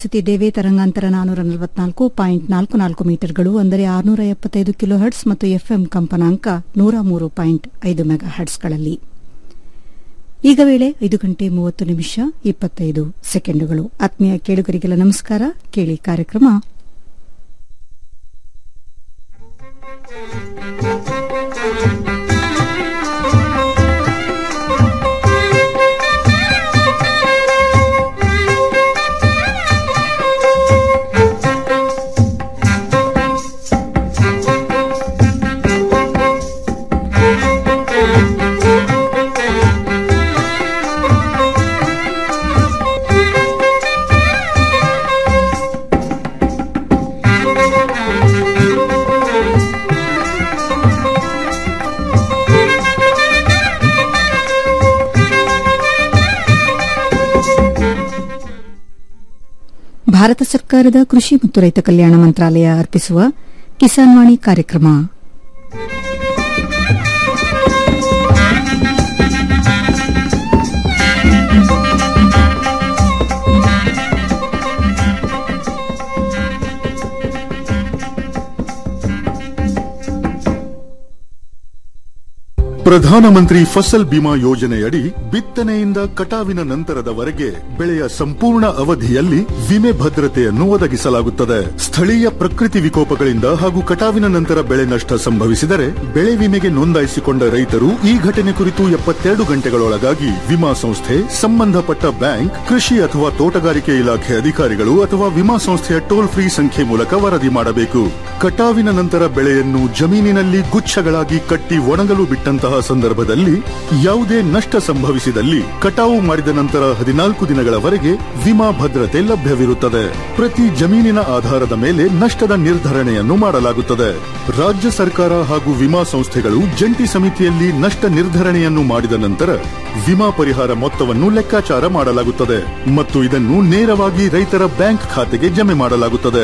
ದೇವೆ ತರಂಗಾಂತರ ನಾನೂರ ನಲವತ್ನಾಲ್ಕು ಪಾಯಿಂಟ್ ನಾಲ್ಕು ನಾಲ್ಕು ಮೀಟರ್ಗಳು ಅಂದರೆ ಆರುನೂರ ಎಪ್ಪತ್ತೈದು ಕಿಲೋ ಹರ್ಟ್ಸ್ ಮತ್ತು ಎಫ್ಎಂ ಕಂಪನಾಂಕ ನೂರ ಮೂರು ಪಾಯಿಂಟ್ ಐದು ಮೆಗಾ ಹರ್ಟ್ಸ್ಗಳಲ್ಲಿ ಈಗ ವೇಳೆ ಐದು ಗಂಟೆ ಮೂವತ್ತು ನಿಮಿಷ ಇಪ್ಪತ್ತೈದು ಸೆಕೆಂಡುಗಳು ಆತ್ಮೀಯ ಕೇಳುಗರಿಗೆಲ್ಲ ನಮಸ್ಕಾರ ಕೇಳಿ ಕಾರ್ಯಕ್ರಮ ಭಾರತ ಸರ್ಕಾರದ ಕೃಷಿ ಮತ್ತು ರೈತ ಕಲ್ಯಾಣ ಮಂತ್ರಾಲಯ ಅರ್ಪಿಸುವ ಕಿಸಾನ್ ವಾಣಿ ಕಾರ್ಯಕ್ರಮ ಪ್ರಧಾನಮಂತ್ರಿ ಫಸಲ್ ಬಿಮಾ ಯೋಜನೆಯಡಿ ಬಿತ್ತನೆಯಿಂದ ಕಟಾವಿನ ನಂತರದವರೆಗೆ ಬೆಳೆಯ ಸಂಪೂರ್ಣ ಅವಧಿಯಲ್ಲಿ ವಿಮೆ ಭದ್ರತೆಯನ್ನು ಒದಗಿಸಲಾಗುತ್ತದೆ ಸ್ಥಳೀಯ ಪ್ರಕೃತಿ ವಿಕೋಪಗಳಿಂದ ಹಾಗೂ ಕಟಾವಿನ ನಂತರ ಬೆಳೆ ನಷ್ಟ ಸಂಭವಿಸಿದರೆ ಬೆಳೆ ವಿಮೆಗೆ ನೋಂದಾಯಿಸಿಕೊಂಡ ರೈತರು ಈ ಘಟನೆ ಕುರಿತು ಎಪ್ಪತ್ತೆರಡು ಗಂಟೆಗಳೊಳಗಾಗಿ ವಿಮಾ ಸಂಸ್ಥೆ ಸಂಬಂಧಪಟ್ಟ ಬ್ಯಾಂಕ್ ಕೃಷಿ ಅಥವಾ ತೋಟಗಾರಿಕೆ ಇಲಾಖೆ ಅಧಿಕಾರಿಗಳು ಅಥವಾ ವಿಮಾ ಸಂಸ್ಥೆಯ ಟೋಲ್ ಫ್ರೀ ಸಂಖ್ಯೆ ಮೂಲಕ ವರದಿ ಮಾಡಬೇಕು ಕಟಾವಿನ ನಂತರ ಬೆಳೆಯನ್ನು ಜಮೀನಿನಲ್ಲಿ ಗುಚ್ಛಗಳಾಗಿ ಕಟ್ಟಿ ಒಣಗಲು ಬಿಟ್ಟಂತಹ ಸಂದರ್ಭದಲ್ಲಿ ಯಾವುದೇ ನಷ್ಟ ಸಂಭವಿಸಿದಲ್ಲಿ ಕಟಾವು ಮಾಡಿದ ನಂತರ ಹದಿನಾಲ್ಕು ದಿನಗಳವರೆಗೆ ವಿಮಾ ಭದ್ರತೆ ಲಭ್ಯವಿರುತ್ತದೆ ಪ್ರತಿ ಜಮೀನಿನ ಆಧಾರದ ಮೇಲೆ ನಷ್ಟದ ನಿರ್ಧರಣೆಯನ್ನು ಮಾಡಲಾಗುತ್ತದೆ ರಾಜ್ಯ ಸರ್ಕಾರ ಹಾಗೂ ವಿಮಾ ಸಂಸ್ಥೆಗಳು ಜಂಟಿ ಸಮಿತಿಯಲ್ಲಿ ನಷ್ಟ ನಿರ್ಧರಣೆಯನ್ನು ಮಾಡಿದ ನಂತರ ವಿಮಾ ಪರಿಹಾರ ಮೊತ್ತವನ್ನು ಲೆಕ್ಕಾಚಾರ ಮಾಡಲಾಗುತ್ತದೆ ಮತ್ತು ಇದನ್ನು ನೇರವಾಗಿ ರೈತರ ಬ್ಯಾಂಕ್ ಖಾತೆಗೆ ಜಮೆ ಮಾಡಲಾಗುತ್ತದೆ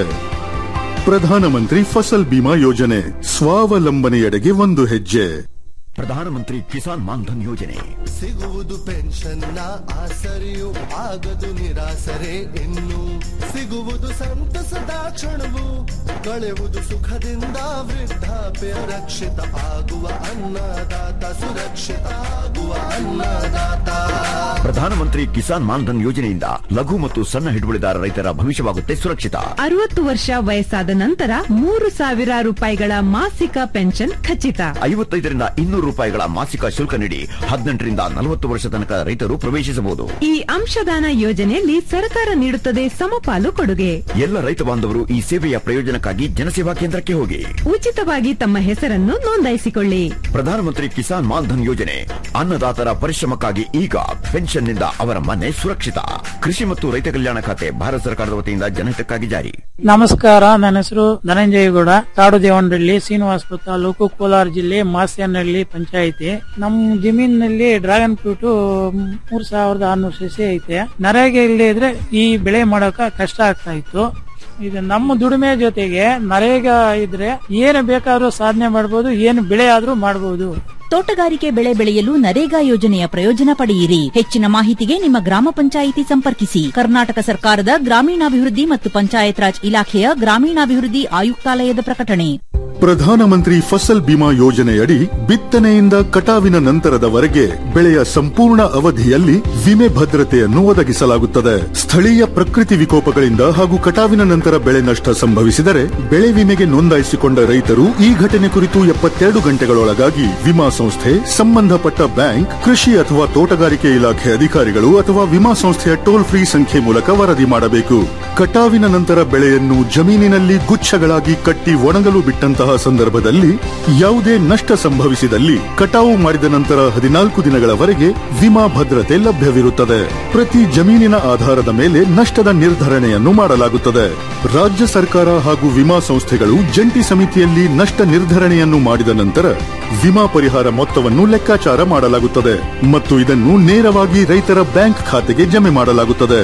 ಪ್ರಧಾನಮಂತ್ರಿ ಫಸಲ್ ಬಿಮಾ ಯೋಜನೆ ಸ್ವಾವಲಂಬನೆಯೆಡೆಗೆ ಒಂದು ಹೆಜ್ಜೆ ಪ್ರಧಾನಮಂತ್ರಿ ಕಿಸಾನ್ ಮಾನ್ಧನ್ ಯೋಜನೆ ಸಿಗುವುದು ಪೆನ್ಷನ್ನ ಆಸರೆಯು ಆಗದು ನಿರಾಸರೆ ಇನ್ನು ಸಿಗುವುದು ಸಂತಸದ ಕ್ಷಣವು ಕಳೆಯುವುದು ಸುಖದಿಂದ ವೃದ್ಧಾಪ್ಯ ರಕ್ಷಿತ ಆಗುವ ಅನ್ನದಾತ ಸುರಕ್ಷಿತ ಆಗುವ ಅನ್ನದಾತ ಪ್ರಧಾನಮಂತ್ರಿ ಕಿಸಾನ್ ಮಾನ್ಧನ್ ಯೋಜನೆಯಿಂದ ಲಘು ಮತ್ತು ಸಣ್ಣ ಹಿಡುವಳಿದಾರ ರೈತರ ಭವಿಷ್ಯವಾಗುತ್ತೆ ಸುರಕ್ಷಿತ ಅರವತ್ತು ವರ್ಷ ವಯಸ್ಸಾದ ನಂತರ ಮೂರು ಸಾವಿರ ರೂಪಾಯಿಗಳ ಮಾಸಿಕ ಪೆನ್ಷನ್ ಖಚಿತ ಐವತ್ತೈದರಿಂದ ಇನ್ನೂರು ರೂಪಾಯಿಗಳ ಮಾಸಿಕ ಶುಲ್ಕ ನೀಡಿ ಹದಿನೆಂಟರಿಂದ ನಲವತ್ತು ವರ್ಷ ತನಕ ರೈತರು ಪ್ರವೇಶಿಸಬಹುದು ಈ ಅಂಶದಾನ ಯೋಜನೆಯಲ್ಲಿ ಸರ್ಕಾರ ನೀಡುತ್ತದೆ ಸಮಪಾಲು ಕೊಡುಗೆ ಎಲ್ಲ ರೈತ ಬಾಂಧವರು ಈ ಸೇವೆಯ ಪ್ರಯೋಜನಕ್ಕಾಗಿ ಜನಸೇವಾ ಕೇಂದ್ರಕ್ಕೆ ಹೋಗಿ ಉಚಿತವಾಗಿ ತಮ್ಮ ಹೆಸರನ್ನು ನೋಂದಾಯಿಸಿಕೊಳ್ಳಿ ಪ್ರಧಾನಮಂತ್ರಿ ಕಿಸಾನ್ ಮಾನ್ಧನ್ ಯೋಜನೆ ಅನ್ನದಾತರ ಪರಿಶ್ರಮಕ್ಕಾಗಿ ಈಗ ಪೆನ್ಷನ್ನಿಂದ ಅವರ ಮನೆ ಸುರಕ್ಷಿತ ಕೃಷಿ ಮತ್ತು ರೈತ ಕಲ್ಯಾಣ ಖಾತೆ ಭಾರತ ಸರ್ಕಾರದ ವತಿಯಿಂದ ಜನಹಿತಕ್ಕಾಗಿ ಜಾರಿ ನಮಸ್ಕಾರ ನನ್ನ ಹೆಸರು ಧನಂಜಯಗೌಡ ಕಾಡು ದೇವನಹಳ್ಳಿ ಶ್ರೀನಿವಾಸಪುರ ತಾಲೂಕು ಕೋಲಾರ ಜಿಲ್ಲೆ ಮಾಸ್ಯನಹಳ್ಳಿ ಪಂಚಾಯಿತಿ ನಮ್ಮ ಜಮೀನಿನಲ್ಲಿ ಡ್ರ್ಯಾಗನ್ ಫ್ರೂಟ್ ಮೂರ್ ಸಾವಿರದ ಆರ್ನೂರು ಸಸಿ ಐತೆ ನರೇಗೆ ಇಲ್ಲದೆ ಇದ್ರೆ ಈ ಬೆಳೆ ಮಾಡೋಕ ಕಷ್ಟ ಆಗ್ತಾ ಇತ್ತು ಇದು ನಮ್ಮ ದುಡಿಮೆ ಜೊತೆಗೆ ನರೇಗಾ ಇದ್ರೆ ಏನು ಬೇಕಾದ್ರೂ ಸಾಧನೆ ಮಾಡಬಹುದು ಏನು ಬೆಳೆ ಆದ್ರೂ ಮಾಡಬಹುದು ತೋಟಗಾರಿಕೆ ಬೆಳೆ ಬೆಳೆಯಲು ನರೇಗಾ ಯೋಜನೆಯ ಪ್ರಯೋಜನ ಪಡೆಯಿರಿ ಹೆಚ್ಚಿನ ಮಾಹಿತಿಗೆ ನಿಮ್ಮ ಗ್ರಾಮ ಪಂಚಾಯಿತಿ ಸಂಪರ್ಕಿಸಿ ಕರ್ನಾಟಕ ಸರ್ಕಾರದ ಗ್ರಾಮೀಣಾಭಿವೃದ್ಧಿ ಮತ್ತು ಪಂಚಾಯತ್ ರಾಜ್ ಇಲಾಖೆಯ ಗ್ರಾಮೀಣಾಭಿವೃದ್ಧಿ ಆಯುಕ್ತಾಲಯದ ಪ್ರಕಟಣೆ ಪ್ರಧಾನಮಂತ್ರಿ ಫಸಲ್ ಬಿಮಾ ಯೋಜನೆಯಡಿ ಬಿತ್ತನೆಯಿಂದ ಕಟಾವಿನ ನಂತರದವರೆಗೆ ಬೆಳೆಯ ಸಂಪೂರ್ಣ ಅವಧಿಯಲ್ಲಿ ವಿಮೆ ಭದ್ರತೆಯನ್ನು ಒದಗಿಸಲಾಗುತ್ತದೆ ಸ್ಥಳೀಯ ಪ್ರಕೃತಿ ವಿಕೋಪಗಳಿಂದ ಹಾಗೂ ಕಟಾವಿನ ನಂತರ ಬೆಳೆ ನಷ್ಟ ಸಂಭವಿಸಿದರೆ ಬೆಳೆ ವಿಮೆಗೆ ನೋಂದಾಯಿಸಿಕೊಂಡ ರೈತರು ಈ ಘಟನೆ ಕುರಿತು ಎಪ್ಪತ್ತೆರಡು ಗಂಟೆಗಳೊಳಗಾಗಿ ವಿಮಾ ಸಂಸ್ಥೆ ಸಂಬಂಧಪಟ್ಟ ಬ್ಯಾಂಕ್ ಕೃಷಿ ಅಥವಾ ತೋಟಗಾರಿಕೆ ಇಲಾಖೆ ಅಧಿಕಾರಿಗಳು ಅಥವಾ ವಿಮಾ ಸಂಸ್ಥೆಯ ಟೋಲ್ ಫ್ರೀ ಸಂಖ್ಯೆ ಮೂಲಕ ವರದಿ ಮಾಡಬೇಕು ಕಟಾವಿನ ನಂತರ ಬೆಳೆಯನ್ನು ಜಮೀನಿನಲ್ಲಿ ಗುಚ್ಛಗಳಾಗಿ ಕಟ್ಟಿ ಒಣಗಲು ಬಿಟ್ಟಂತಹ ಸಂದರ್ಭದಲ್ಲಿ ಯಾವುದೇ ನಷ್ಟ ಸಂಭವಿಸಿದಲ್ಲಿ ಕಟಾವು ಮಾಡಿದ ನಂತರ ಹದಿನಾಲ್ಕು ದಿನಗಳವರೆಗೆ ವಿಮಾ ಭದ್ರತೆ ಲಭ್ಯವಿರುತ್ತದೆ ಪ್ರತಿ ಜಮೀನಿನ ಆಧಾರದ ಮೇಲೆ ನಷ್ಟದ ನಿರ್ಧರಣೆಯನ್ನು ಮಾಡಲಾಗುತ್ತದೆ ರಾಜ್ಯ ಸರ್ಕಾರ ಹಾಗೂ ವಿಮಾ ಸಂಸ್ಥೆಗಳು ಜಂಟಿ ಸಮಿತಿಯಲ್ಲಿ ನಷ್ಟ ನಿರ್ಧರಣೆಯನ್ನು ಮಾಡಿದ ನಂತರ ವಿಮಾ ಪರಿಹಾರ ಮೊತ್ತವನ್ನು ಲೆಕ್ಕಾಚಾರ ಮಾಡಲಾಗುತ್ತದೆ ಮತ್ತು ಇದನ್ನು ನೇರವಾಗಿ ರೈತರ ಬ್ಯಾಂಕ್ ಖಾತೆಗೆ ಜಮೆ ಮಾಡಲಾಗುತ್ತದೆ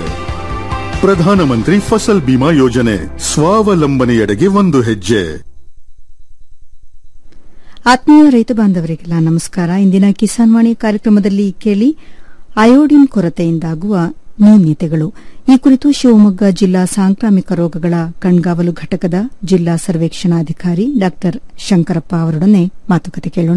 ಪ್ರಧಾನಮಂತ್ರಿ ಫಸಲ್ ಬಿಮಾ ಯೋಜನೆ ಸ್ವಾವಲಂಬನೆಯೆಡೆಗೆ ಒಂದು ಹೆಜ್ಜೆ ಆತ್ಮೀಯ ರೈತ ಬಾಂಧವರಿಗೆಲ್ಲ ನಮಸ್ಕಾರ ಇಂದಿನ ಕಿಸಾನ್ ವಾಣಿ ಕಾರ್ಯಕ್ರಮದಲ್ಲಿ ಕೇಳಿ ಅಯೋಡಿನ್ ಕೊರತೆಯಿಂದಾಗುವ ನ್ಯೂನ್ಯತೆಗಳು ಈ ಕುರಿತು ಶಿವಮೊಗ್ಗ ಜಿಲ್ಲಾ ಸಾಂಕ್ರಾಮಿಕ ರೋಗಗಳ ಕಣ್ಗಾವಲು ಘಟಕದ ಜಿಲ್ಲಾ ಸರ್ವೇಕ್ಷಣಾಧಿಕಾರಿ ಡಾ ಶಂಕರಪ್ಪ ಅವರೊಡನೆ ಮಾತುಕತೆ ಕೇಳೋಣ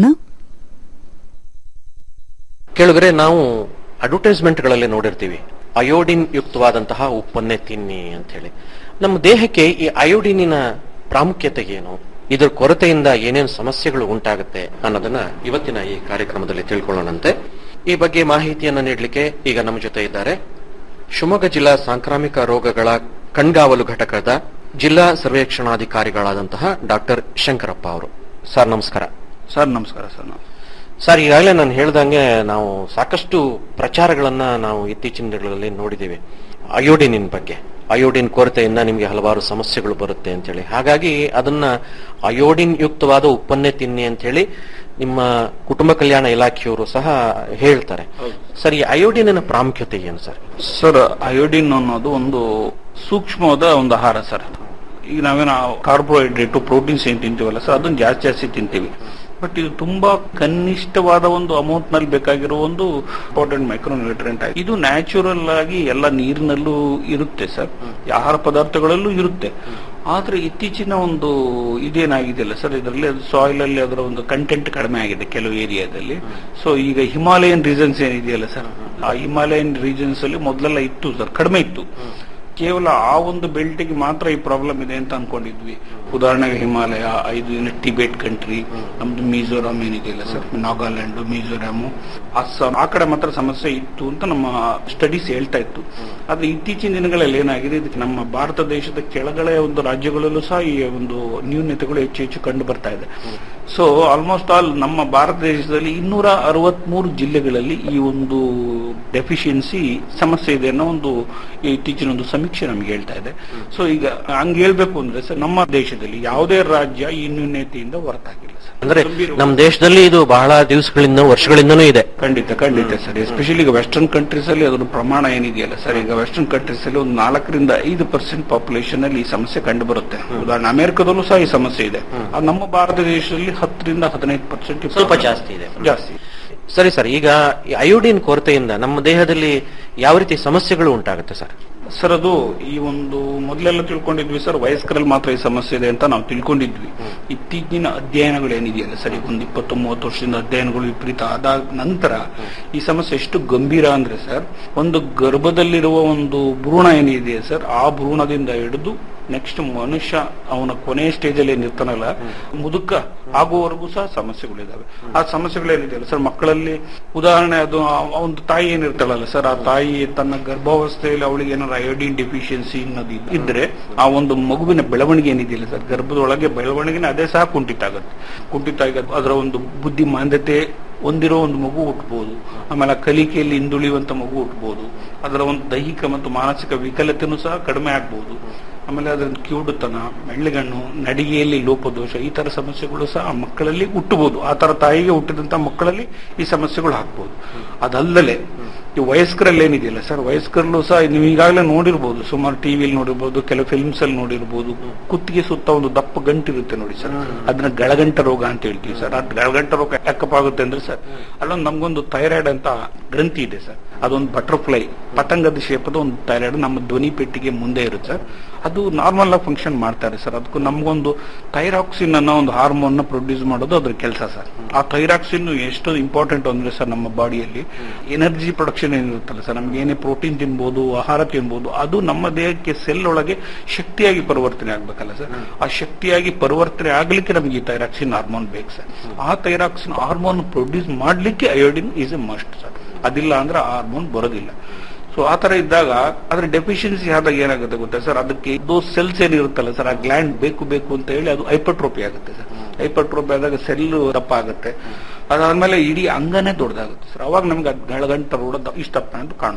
ಕೇಳಿದ್ರೆ ನಾವು ಅಡ್ವರ್ಟೈಸ್ಮೆಂಟ್ಗಳಲ್ಲಿ ನೋಡಿರ್ತೀವಿ ಅಯೋಡಿನ್ ಯುಕ್ತವಾದಂತಹ ಉಪ್ಪನ್ನೇ ತಿನ್ನಿ ಅಂತ ಹೇಳಿ ನಮ್ಮ ದೇಹಕ್ಕೆ ಈ ಅಯೋಡಿನಿನ ಪ್ರಾಮುಖ್ಯತೆ ಏನು ಇದರ ಕೊರತೆಯಿಂದ ಏನೇನು ಸಮಸ್ಯೆಗಳು ಉಂಟಾಗುತ್ತೆ ಅನ್ನೋದನ್ನ ಇವತ್ತಿನ ಈ ಕಾರ್ಯಕ್ರಮದಲ್ಲಿ ತಿಳ್ಕೊಳ್ಳೋಣಂತೆ ಈ ಬಗ್ಗೆ ಮಾಹಿತಿಯನ್ನ ನೀಡಲಿಕ್ಕೆ ಈಗ ನಮ್ಮ ಜೊತೆ ಇದ್ದಾರೆ ಶಿವಮೊಗ್ಗ ಜಿಲ್ಲಾ ಸಾಂಕ್ರಾಮಿಕ ರೋಗಗಳ ಕಣ್ಗಾವಲು ಘಟಕದ ಜಿಲ್ಲಾ ಸರ್ವೇಕ್ಷಣಾಧಿಕಾರಿಗಳಾದಂತಹ ಡಾಕ್ಟರ್ ಶಂಕರಪ್ಪ ಅವರು ಸರ್ ನಮಸ್ಕಾರ ಸರ್ ನಮಸ್ಕಾರ ಸರ್ ನಾವು ಸರ್ ಈಗಾಗಲೇ ನಾನು ಹೇಳ್ದಂಗೆ ನಾವು ಸಾಕಷ್ಟು ಪ್ರಚಾರಗಳನ್ನ ನಾವು ಇತ್ತೀಚಿನ ದಿನಗಳಲ್ಲಿ ನೋಡಿದ್ದೀವಿ ಅಯೋಡಿನಿನ್ ಬಗ್ಗೆ ಅಯೋಡಿನ್ ಕೊರತೆಯಿಂದ ನಿಮಗೆ ಹಲವಾರು ಸಮಸ್ಯೆಗಳು ಬರುತ್ತೆ ಅಂತ ಹೇಳಿ ಹಾಗಾಗಿ ಅದನ್ನ ಅಯೋಡಿನ್ ಯುಕ್ತವಾದ ಉಪ್ಪನ್ನೇ ತಿನ್ನಿ ಅಂತ ಹೇಳಿ ನಿಮ್ಮ ಕುಟುಂಬ ಕಲ್ಯಾಣ ಇಲಾಖೆಯವರು ಸಹ ಹೇಳ್ತಾರೆ ಸರ್ ಈ ಅಯೋಡಿನಿನ ಪ್ರಾಮುಖ್ಯತೆ ಏನು ಸರ್ ಸರ್ ಅಯೋಡಿನ್ ಅನ್ನೋದು ಒಂದು ಸೂಕ್ಷ್ಮವಾದ ಒಂದು ಆಹಾರ ಸರ್ ಈಗ ನಾವೇನು ಕಾರ್ಬೋಹೈಡ್ರೇಟ್ ಪ್ರೋಟೀನ್ಸ್ ಏನ್ ತಿಂತೀವಲ್ಲ ಸರ್ ಅದನ್ನ ಜಾಸ್ತಿ ಜಾಸ್ತಿ ತಿಂತೀವಿ ಬಟ್ ಇದು ತುಂಬಾ ಕನಿಷ್ಠವಾದ ಒಂದು ಅಮೌಂಟ್ ನಲ್ಲಿ ಬೇಕಾಗಿರೋ ಒಂದು ಇಂಪಾರ್ಟೆಂಟ್ ಮೈಕ್ರೋನ್ಯೂಟ್ರೆಂಟ್ ಆಗಿದೆ ಇದು ನ್ಯಾಚುರಲ್ ಆಗಿ ಎಲ್ಲ ನೀರಿನಲ್ಲೂ ಇರುತ್ತೆ ಸರ್ ಆಹಾರ ಪದಾರ್ಥಗಳಲ್ಲೂ ಇರುತ್ತೆ ಆದ್ರೆ ಇತ್ತೀಚಿನ ಒಂದು ಇದೇನಾಗಿದೆಯಲ್ಲ ಸರ್ ಇದರಲ್ಲಿ ಅದು ಸಾಯಿಲ್ ಅಲ್ಲಿ ಅದರ ಒಂದು ಕಂಟೆಂಟ್ ಕಡಿಮೆ ಆಗಿದೆ ಕೆಲವು ಏರಿಯಾದಲ್ಲಿ ಸೊ ಈಗ ಹಿಮಾಲಯನ್ ರೀಜನ್ಸ್ ಏನಿದೆಯಲ್ಲ ಸರ್ ಆ ಹಿಮಾಲಯನ್ ರೀಜನ್ಸ್ ಅಲ್ಲಿ ಮೊದಲೆಲ್ಲ ಇತ್ತು ಸರ್ ಕಡಿಮೆ ಇತ್ತು ಕೇವಲ ಆ ಒಂದು ಬೆಲ್ಟಿಗೆ ಮಾತ್ರ ಈ ಪ್ರಾಬ್ಲಮ್ ಇದೆ ಅಂತ ಅನ್ಕೊಂಡಿದ್ವಿ ಉದಾಹರಣೆಗೆ ಹಿಮಾಲಯ ಐದು ದಿನ ಟಿಬೇಟ್ ಕಂಟ್ರಿ ನಮ್ದು ಮಿಜೋರಾಂ ಏನಿದೆಯಲ್ಲ ಸರ್ ನಾಗಾಲ್ಯಾಂಡ್ ಮಿಜೋರಾಮು ಅಸ್ಸಾಂ ಆ ಕಡೆ ಮಾತ್ರ ಸಮಸ್ಯೆ ಇತ್ತು ಅಂತ ನಮ್ಮ ಸ್ಟಡೀಸ್ ಹೇಳ್ತಾ ಇತ್ತು ಆದ್ರೆ ಇತ್ತೀಚಿನ ದಿನಗಳಲ್ಲಿ ಏನಾಗಿದೆ ಇದಕ್ಕೆ ನಮ್ಮ ಭಾರತ ದೇಶದ ಕೆಳಗಡೆ ಒಂದು ರಾಜ್ಯಗಳಲ್ಲೂ ಸಹ ಈ ಒಂದು ನ್ಯೂನ್ಯತೆಗಳು ಹೆಚ್ಚು ಹೆಚ್ಚು ಕಂಡು ಬರ್ತಾ ಇದೆ ಸೊ ಆಲ್ಮೋಸ್ಟ್ ಆಲ್ ನಮ್ಮ ಭಾರತ ದೇಶದಲ್ಲಿ ಇನ್ನೂರ ಅರವತ್ಮೂರು ಜಿಲ್ಲೆಗಳಲ್ಲಿ ಈ ಒಂದು ಡೆಫಿಷಿಯನ್ಸಿ ಸಮಸ್ಯೆ ಇದೆ ಅನ್ನೋ ಒಂದು ಇತ್ತೀಚಿನ ಒಂದು ಸಮೀಕ್ಷೆ ನಮ್ಗೆ ಹೇಳ್ತಾ ಇದೆ ಸೊ ಈಗ ಹಂಗೆ ಹೇಳ್ಬೇಕು ಅಂದ್ರೆ ಸರ್ ನಮ್ಮ ದೇಶದಲ್ಲಿ ಯಾವುದೇ ರಾಜ್ಯ ಈ ನ್ಯೂನ್ಯತೆಯಿಂದ ಹೊರತಾಗಿಲ್ಲ ಸರ್ ಅಂದ್ರೆ ನಮ್ಮ ದೇಶದಲ್ಲಿ ಇದು ಬಹಳ ದಿವಸಗಳಿಂದ ವರ್ಷಗಳಿಂದನೂ ಇದೆ ಖಂಡಿತ ಖಂಡಿತ ಸರ್ ಎಸ್ಪೆಷಲಿ ಈಗ ವೆಸ್ಟರ್ನ್ ಕಂಟ್ರೀಸ್ ಅಲ್ಲಿ ಅದರ ಪ್ರಮಾಣ ಏನಿದೆಯಲ್ಲ ಸರ್ ಈಗ ವೆಸ್ಟರ್ನ್ ಕಂಟ್ರೀಸ್ ಅಲ್ಲಿ ಒಂದು ನಾಲ್ಕರಿಂದ ಐದು ಪರ್ಸೆಂಟ್ ಪಾಪ್ಯುಲೇಷನ್ ಅಲ್ಲಿ ಈ ಸಮಸ್ಯೆ ಕಂಡು ಬರುತ್ತೆ ಉದಾಹರಣೆ ಅಮೆರಿಕದಲ್ಲೂ ಸಹ ಈ ಸಮಸ್ಯೆ ಇದೆ ಅದು ನಮ್ಮ ಭಾರತ ದೇಶದಲ್ಲಿ ಹತ್ತರಿಂದ ಹದಿನೈದು ಪರ್ಸೆಂಟ್ ಸ್ವಲ್ಪ ಜಾಸ್ತಿ ಇದೆ ಜಾಸ್ತಿ ಸರಿ ಸರ್ ಈಗ ಈ ಅಯೋಡಿನ್ ಕೊರತೆಯಿಂದ ನಮ್ಮ ದೇಹದಲ್ಲಿ ಯಾವ ರೀತಿ ಸಮಸ್ಯೆಗಳು ಉಂಟಾಗುತ್ತೆ ಸರ್ ಸರ್ ಅದು ಈ ಒಂದು ಮೊದಲೆಲ್ಲ ತಿಳ್ಕೊಂಡಿದ್ವಿ ಸರ್ ವಯಸ್ಕರಲ್ಲಿ ಮಾತ್ರ ಈ ಸಮಸ್ಯೆ ಇದೆ ಅಂತ ನಾವು ತಿಳ್ಕೊಂಡಿದ್ವಿ ಇತ್ತೀಚಿನ ಅಧ್ಯಯನಗಳು ಏನಿದೆಯಲ್ಲ ಸರ್ ಈಗ ಒಂದು ಇಪ್ಪತ್ತು ಮೂವತ್ತು ವರ್ಷದಿಂದ ಅಧ್ಯಯನಗಳು ವಿಪರೀತ ಆದ ನಂತರ ಈ ಸಮಸ್ಯೆ ಎಷ್ಟು ಗಂಭೀರ ಅಂದ್ರೆ ಸರ್ ಒಂದು ಗರ್ಭದಲ್ಲಿರುವ ಒಂದು ಭ್ರೂಣ ಏನಿದೆ ಸರ್ ಆ ಭ್ರೂಣದಿಂದ ಹಿಡಿದು ನೆಕ್ಸ್ಟ್ ಮನುಷ್ಯ ಅವನ ಕೊನೆಯ ಸ್ಟೇಜ್ ಅಲ್ಲಿ ಏನಿರ್ತಾನಲ್ಲ ಮುದುಕ ಆಗುವವರೆಗೂ ಸಹ ಸಮಸ್ಯೆಗಳಿದಾವೆ ಆ ಸಮಸ್ಯೆಗಳೇನಿದೆಯಲ್ಲ ಸರ್ ಮಕ್ಕಳಲ್ಲಿ ಉದಾಹರಣೆ ಅದು ಆ ಒಂದು ತಾಯಿ ಏನಿರ್ತಾಳಲ್ಲ ಸರ್ ಆ ತಾಯಿ ತನ್ನ ಗರ್ಭಾವಸ್ಥೆಯಲ್ಲಿ ಅವಳಿಗೆ ಏನಾದ್ರು ಅಯೋಡಿನ್ ಡೆಫಿಷಿಯನ್ಸಿ ಅನ್ನೋದು ಇದ್- ಇದ್ರೆ ಆ ಒಂದು ಮಗುವಿನ ಬೆಳವಣಿಗೆ ಏನಿದೆಯಲ್ಲ ಸರ್ ಗರ್ಭದೊಳಗೆ ಬೆಳವಣಿಗೆನ ಅದೇ ಸಹ ಕುಂಠಿತ ಆಗುತ್ತೆ ಕುಂಠಿತ ಆಗುತ್ತೆ ಅದರ ಒಂದು ಬುದ್ಧಿಮಾಂದ್ಯತೆ ಹೊಂದಿರೋ ಒಂದು ಮಗು ಹುಟ್ಟಬಹುದು ಆಮೇಲೆ ಆ ಕಲಿಕೆಯಲ್ಲಿ ಹಿಂದುಳಿಯುವಂತ ಮಗು ಹುಟ್ಟಬಹುದು ಅದರ ಒಂದು ದೈಹಿಕ ಮತ್ತು ಮಾನಸಿಕ ವಿಕಲತೆನೂ ಸಹ ಕಡಿಮೆ ಆಗ್ಬಹುದು ಆಮೇಲೆ ಅದರ ಕಿವುಡುತನ ಮೆಳ್ಳಿಗಣ್ಣು ನಡಿಗೆಯಲ್ಲಿ ಲೋಪದೋಷ ಈ ತರ ಸಮಸ್ಯೆಗಳು ಸಹ ಆ ಮಕ್ಕಳಲ್ಲಿ ಹುಟ್ಟಬಹುದು ಆ ತರ ತಾಯಿಗೆ ಹುಟ್ಟಿದಂತ ಮಕ್ಕಳಲ್ಲಿ ಈ ಸಮಸ್ಯೆಗಳು ಹಾಕ್ಬಹುದು ಅದಲ್ಲದೆ ಈ ವಯಸ್ಕರಲ್ಲಿ ಏನಿದೆಯಲ್ಲ ಸರ್ ವಯಸ್ಕರಲ್ಲೂ ಸಹ ನೀವು ಈಗಾಗಲೇ ನೋಡಿರ್ಬೋದು ಸುಮಾರು ಟಿವಿಯಲ್ಲಿ ನೋಡಿರ್ಬೋದು ಕೆಲವು ಫಿಲ್ಮ್ಸ್ ಅಲ್ಲಿ ನೋಡಿರ್ಬೋದು ಕುತ್ತಿಗೆ ಸುತ್ತ ಒಂದು ದಪ್ಪ ಗಂಟಿರುತ್ತೆ ನೋಡಿ ಸರ್ ಅದನ್ನ ಗಳಗಂಟ ರೋಗ ಅಂತ ಹೇಳ್ತೀವಿ ಸರ್ ಅದು ಗಳಗಂಟ ರೋಗ ಯಾಕಪ್ಪ ಆಗುತ್ತೆ ಅಂದ್ರೆ ಸರ್ ಅಲ್ಲೊಂದು ನಮ್ಗೊಂದು ಥೈರಾಯ್ಡ್ ಅಂತ ಗ್ರಂಥಿ ಇದೆ ಸರ್ ಅದೊಂದು ಬಟರ್ಫ್ಲೈ ಪತಂಗದ ಶೇಪದ ಒಂದು ಥೈರಾಯ್ಡ್ ನಮ್ಮ ಧ್ವನಿ ಪೆಟ್ಟಿಗೆ ಮುಂದೆ ಇರುತ್ತೆ ಸರ್ ಅದು ನಾರ್ಮಲ್ ಆಗಿ ಫಂಕ್ಷನ್ ಮಾಡ್ತಾರೆ ಸರ್ ಅದಕ್ಕೂ ನಮ್ಗೊಂದು ಥೈರಾಕ್ಸಿನ್ ಅನ್ನೋ ಒಂದು ಹಾರ್ಮೋನ್ ನ ಪ್ರೊಡ್ಯೂಸ್ ಮಾಡೋದು ಅದ್ರ ಕೆಲಸ ಸರ್ ಆ ಥೈರಾಕ್ಸಿನ್ ಎಷ್ಟು ಇಂಪಾರ್ಟೆಂಟ್ ಅಂದ್ರೆ ಸರ್ ನಮ್ಮ ಬಾಡಿಯಲ್ಲಿ ಎನರ್ಜಿ ಪ್ರೊಡಕ್ಷನ್ ಏನಿರುತ್ತಲ್ಲ ಸರ್ ನಮ್ಗೆ ಏನೇ ಪ್ರೋಟೀನ್ ತಿನ್ಬೋದು ಆಹಾರ ತಿನ್ಬೋದು ಅದು ನಮ್ಮ ದೇಹಕ್ಕೆ ಸೆಲ್ ಒಳಗೆ ಶಕ್ತಿಯಾಗಿ ಪರಿವರ್ತನೆ ಆಗ್ಬೇಕಲ್ಲ ಸರ್ ಆ ಶಕ್ತಿಯಾಗಿ ಪರಿವರ್ತನೆ ಆಗ್ಲಿಕ್ಕೆ ನಮಗೆ ಈ ಥೈರಾಕ್ಸಿನ್ ಹಾರ್ಮೋನ್ ಬೇಕು ಸರ್ ಆ ಥೈರಾಕ್ಸಿನ್ ಹಾರ್ಮೋನ್ ಪ್ರೊಡ್ಯೂಸ್ ಮಾಡ್ಲಿಕ್ಕೆ iodine is a must sir ಅದಿಲ್ಲ ಅಂದ್ರೆ ಆ ಹಾರ್ಮೋನ್ ಬರೋದಿಲ್ಲ ಸೊ ಆ ತರ ಇದ್ದಾಗ ಅದ್ರ ಡೆಫಿಷಿಯನ್ಸಿ ಆದಾಗ ಏನಾಗುತ್ತೆ ಗೊತ್ತಾ ಸರ್ ಅದಕ್ಕೆ ದೋಸ್ ಸೆಲ್ಸ್ ಏನಿರುತ್ತಲ್ಲ ಸರ್ ಆ ಗ್ಲ್ಯಾಂಡ್ ಬೇಕು ಬೇಕು ಅಂತ ಹೇಳಿ ಅದು ಹೈಪರ್ಟ್ರೋಪಿ ಆಗುತ್ತೆ ಸರ್ ಹೈಪರ್ಟ್ರೋಪಿ ಆದಾಗ ಸೆಲ್ ದಪ್ಪ ಆಗುತ್ತೆ ಅದಾದ್ಮೇಲೆ ಇಡೀ ಅಂಗನೇ ದೊಡ್ಡದಾಗುತ್ತೆ ಸರ್ ಅವಾಗ ನಮ್ಗೆ ಅದು ಗಳಗಂಟ ರೋಡ ಇಷ್ಟಪ್ಪ ಅಂತ ಕಾಣುತ್ತೆ